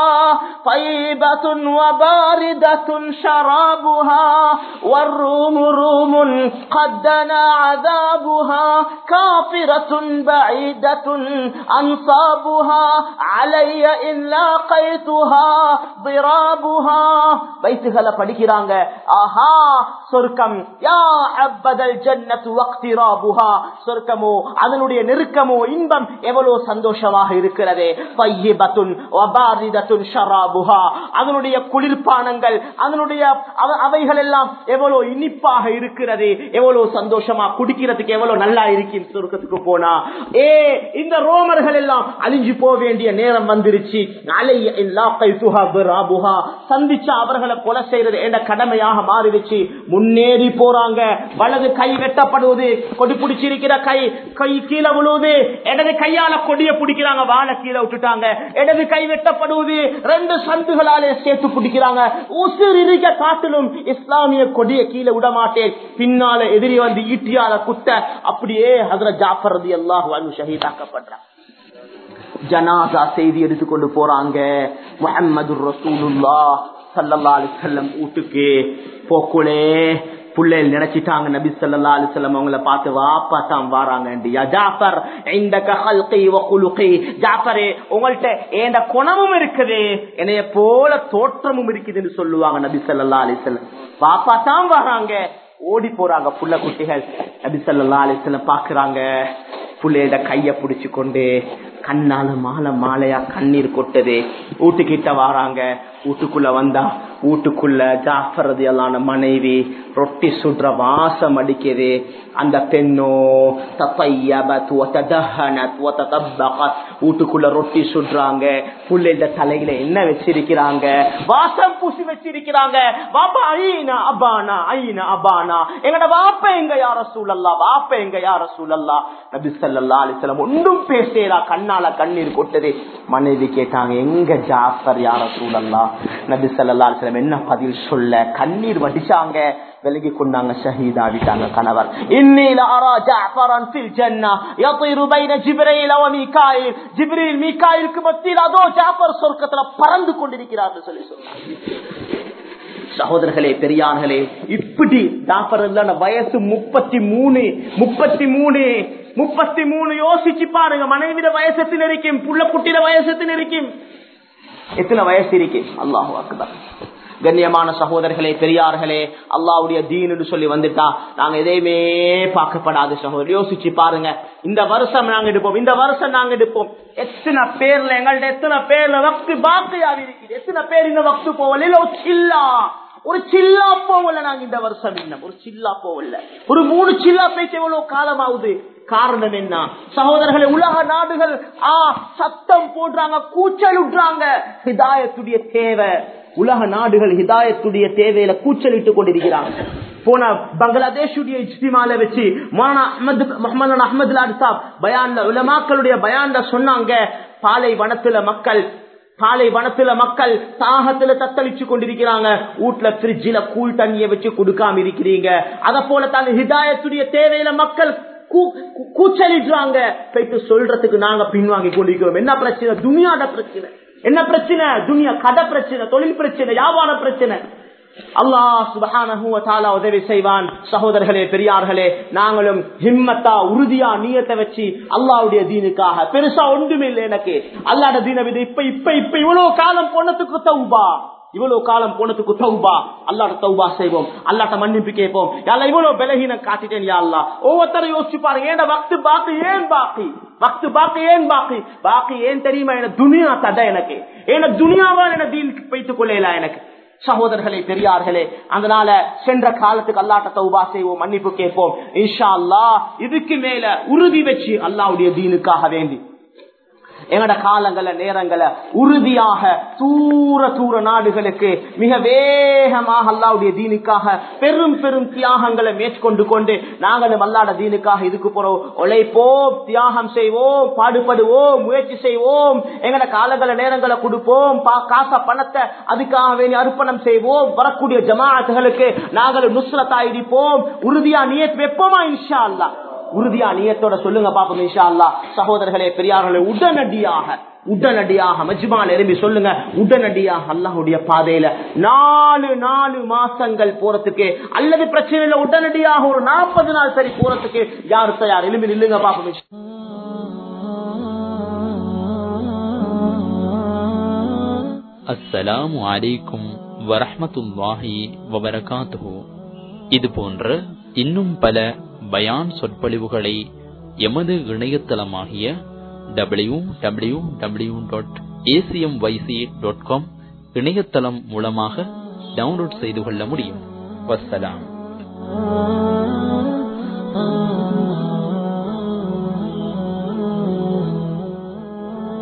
طيبة وباردة شرابها والروم روم قد دنا عذابها كافرة بعيدة أنصابها علي إن لاقيتها ضرابها بيتها படிக்கிறாங்க ஆஹா சொர்க்கம் யா அபதல் ஜன்னத்து வக்திராபுஹா சொர்க்கமோ அதனுடைய நெருக்கமோ இன்பம் எவ்வளவு சந்தோஷமாக இருக்கிறது பையபத்துன் வபாரிதத்துன் ஷராபுஹா அதனுடைய குளிர்பானங்கள் அதனுடைய அவ- அவைகள் எல்லாம் எவ்வளவு இனிப்பாக இருக்கிறது எவ்வளவு சந்தோஷமா குடிக்கிறதுக்கு எவ்வளவு நல்லா இருக்கு சொர்க்கத்துக்கு போனா ஏ இந்த ரோமர்கள் எல்லாம் அழிஞ்சு போக வேண்டிய நேரம் வந்துருச்சு அலைய இல்லா கைதுஹா பிராபுஹா. சந்திச்சா அவர்களை கொலை செய்யறது என்ற கடமையாக மாறிடுச்சு முன்னேறி போறாங்க வலது கை வெட்டப்படுவது கொடி பிடிச்சிருக்கிற கை கை கீழே விழுவுது இடது கையால கொடிய பிடிக்கிறாங்க வாழை கீழே விட்டுட்டாங்க இடது கை வெட்டப்படுவது ரெண்டு சந்துகளாலே சேர்த்து பிடிக்கிறாங்க உசிர் இருக்க காட்டிலும் இஸ்லாமிய கொடிய கீழே விட மாட்டேன் பின்னால எதிரி வந்து ஈட்டியால குத்த அப்படியே ஹசரத் ஜாஃபர் ரதி அல்லாஹ் ஷஹீதாக்கப்படுறாங்க ஜனாசா செய்தி எடுத்துக்கொண்டு போறாங்க முஹம்மது ரசூலுல்லா சல்லல்லா அலிசல்லம் வீட்டுக்கு போக்குளே புள்ளைகள் நினைச்சிட்டாங்க நபி ஸல்லல்லாஹு அலைஹி வஸல்லம் அவங்கள பார்த்து வாப்பா தான் வாராங்க யா ஜாஃபர் இந்தக ஹல்கி வ குலுகி ஜாஃபரே உங்கள்ட்ட ஏண்ட குணமும் இருக்குது என்னைய போல தோற்றமும் இருக்குதுன்னு சொல்லுவாங்க நபி ஸல்லல்லாஹு அலைஹி வஸல்லம் வாப்பா தான் வராங்க ஓடி போறாங்க புள்ள குட்டிகள் நபி ஸல்லல்லாஹு அலைஹி வஸல்லம் பாக்குறாங்க புள்ளையோட கைய புடிச்சு கொண்டு கண்ணால மாலை மாலையா கண்ணீர் கொட்டது வீட்டுக்கிட்ட வராங்க வீட்டுக்குள்ள வந்தா வீட்டுக்குள்ள ஜாஃபர் ரதியல்லான மனைவி ரொட்டி சுடுற வாசம் அடிக்குது அந்த பெண்ணோ தத்தையபத் வததஹனத் வததபகத் வீட்டுக்குள்ள ரொட்டி சுடுறாங்க புள்ளைட தலையில என்ன வச்சிருக்கிறாங்க வாசம் பூசி வச்சிருக்கிறாங்க வாப்பா ஐனா அபானா ஐனா அபானா எங்கட வாப்ப எங்க யார சூழல்லா வாப்ப எங்க யார சூழல்லா நபி ஸல்லல்லாஹு அலைஹி வஸல்லம் ஒன்றும் பேசேரா கண்ணால கண்ணீர் கொட்டது மனைவி கேட்டாங்க எங்க ஜாஃபர் யார சூழல்லா நபி ஸல்லல்லாஹு அலைஹி வஸல்லம் என்ன பதில் சொல்ல கண்ணீர் வடிச்சாங்க விலகி கொண்டாங்க ஷஹீதாவிட்டாங்க கணவர் இன்னில அரா ஜாஃபரன் ஃபில் ஜன்னா யطير بين جبريل وميكائيل ஜிப்ரீல் மீகாயிலுக்கு மத்தியில் அதோ ஜாஃபர் சொர்க்கத்துல பறந்து கொண்டிருக்கிறார் சொல்லி சொன்னாங்க சகோதரர்களே பெரியார்களே இப்படி ஜாஃபர் இல்ல வயசு முப்பத்தி மூணு முப்பத்தி மூணு முப்பத்தி மூணு யோசிச்சு பாருங்க மனைவிட வயசு எத்தனை இருக்கும் புள்ள குட்டிட வயசு எத்தனை இருக்கும் எத்தனை வயசு இருக்கு அல்லாஹு அக்பர் கண்ணியமான சகோதரர்களே பெரியார்களே அல்லாவுடைய தீனு சொல்லி வந்துட்டா நாங்க எதையுமே பார்க்கப்படாது சகோதரர் யோசிச்சு பாருங்க இந்த வருஷம் நாங்க எடுப்போம் இந்த வருஷம் நாங்க எடுப்போம் எத்தனை பேர்ல எங்கள்ட்ட எத்தனை பேர்ல வக்து பாக்கையாவி இருக்குது எத்தனை பேர் இந்த வக்து போவல ஒரு சில்லா ஒரு சில்லா போவல நாங்க இந்த வருஷம் இன்னும் ஒரு சில்லா போவல ஒரு மூணு சில்லா பேச்சு எவ்வளவு காலம் ஆகுது காரணம் என்ன சகோதரர்களே உலக நாடுகள் ஆ சத்தம் போடுறாங்க கூச்சல் விடுறாங்க ஹிதாயத்துடைய தேவை உலக நாடுகள் ஹிதாயத்துடைய தேவையில கூச்சலிட்டு கொண்டிருக்கிறாங்க போன பங்களாதேஷுடைய இஜ்திமால வச்சு மௌலானா அஹமது முகமது அஹமது சாப் பயான்ல உலமாக்களுடைய பயான்ல சொன்னாங்க பாலை வனத்துல மக்கள் பாலை வனத்துல மக்கள் தாகத்துல தத்தளிச்சு கொண்டிருக்கிறாங்க வீட்டுல பிரிட்ஜில கூழ் தண்ணிய வச்சு கொடுக்காம இருக்கிறீங்க அத போல தாங்க ஹிதாயத்துடைய தேவையில மக்கள் கூச்சலிடுறாங்க போயிட்டு சொல்றதுக்கு நாங்க பின்வாங்கி கொண்டிருக்கிறோம் என்ன பிரச்சனை துணியாட பிரச்சனை என்ன பிரச்சனை துனியா கடை பிரச்சனை தொழில் பிரச்சனை வியாபார பிரச்சனை அல்லாஹ் சுபஹான உதவி செய்வான் சகோதரர்களே பெரியார்களே நாங்களும் ஹிம்மத்தா உறுதியா நீயத்தை வச்சு அல்லாவுடைய தீனுக்காக பெருசா ஒன்றுமே இல்லை எனக்கு அல்லாட தீன வித இப்ப இப்ப இப்ப இவ்வளவு காலம் பொண்ணத்துக்கு தௌபா இவ்வளவு காலம் போனதுக்கு தௌபா அல்லாட்ட தௌபா செய்வோம் அல்லாட்ட மன்னிப்பு கேட்போம் யாரா இவ்வளவு பலகீனம் காட்டிட்டேன் யா அல்லா ஒவ்வொருத்தரும் யோசிச்சு பாருங்க ஏன் வக்து பாக்கு ஏன் பாக்கி வக்து பாக்கு ஏன் பாக்கி பாக்கி ஏன் தெரியுமா எனக்கு துனியா தடை எனக்கு ஏன்னா துனியாவால் என தீனுக்கு வைத்துக் கொள்ளல எனக்கு சகோதரர்களே பெரியார்களே அதனால சென்ற காலத்துக்கு அல்லாட்ட தௌபா செய்வோம் மன்னிப்பு கேட்போம் இன்ஷா அல்லா இதுக்கு மேல உறுதி வச்சு அல்லாவுடைய தீனுக்காக வேண்டி எங்கட காலங்கள நேரங்கள உறுதியாக தூர தூர நாடுகளுக்கு மிக வேகமாக அல்லாவுடைய தீனுக்காக பெரும் பெரும் தியாகங்களை மேற்கொண்டு கொண்டு நாங்களும் அல்லாட தீனுக்காக இதுக்கு போறோம் உழைப்போம் தியாகம் செய்வோம் பாடுபடுவோம் முயற்சி செய்வோம் எங்கட காலங்கள நேரங்களை கொடுப்போம் காச பணத்தை அதுக்காக வேண்டி அர்ப்பணம் செய்வோம் வரக்கூடிய ஜமாத்துகளுக்கு நாங்களும் நுஸ்ரத்தா இடிப்போம் உறுதியா நியத் வைப்போமா இன்ஷா அல்லா உறுதியா நியத்தோட சொல்லுங்க பாப்போம் இன்ஷா அல்லா சகோதரர்களே பெரியார்களே உடனடியாக உடனடியாக மஜ்மால் எறும்பி சொல்லுங்க உடனடியாக அல்லாஹுடைய பாதையில நாலு நாலு மாசங்கள் போறதுக்கு அல்லது பிரச்சனை இல்லை உடனடியாக ஒரு நாற்பது நாள் சரி போறதுக்கு யாரு தயார் எலும்பி நில்லுங்க பாப்போம் அஸ்ஸலாமு அலைக்கும் வரஹமத்துல்லாஹி வபரகாத்துஹு இது போன்ற இன்னும் பல பயான் சொற்பொழிவுகளை எமது இணையதளமாகிய W W W dot ACM YC dot com இணையதளம் மூலமாக டவுன்லோட் செய்து கொள்ள முடியும் வசலாம்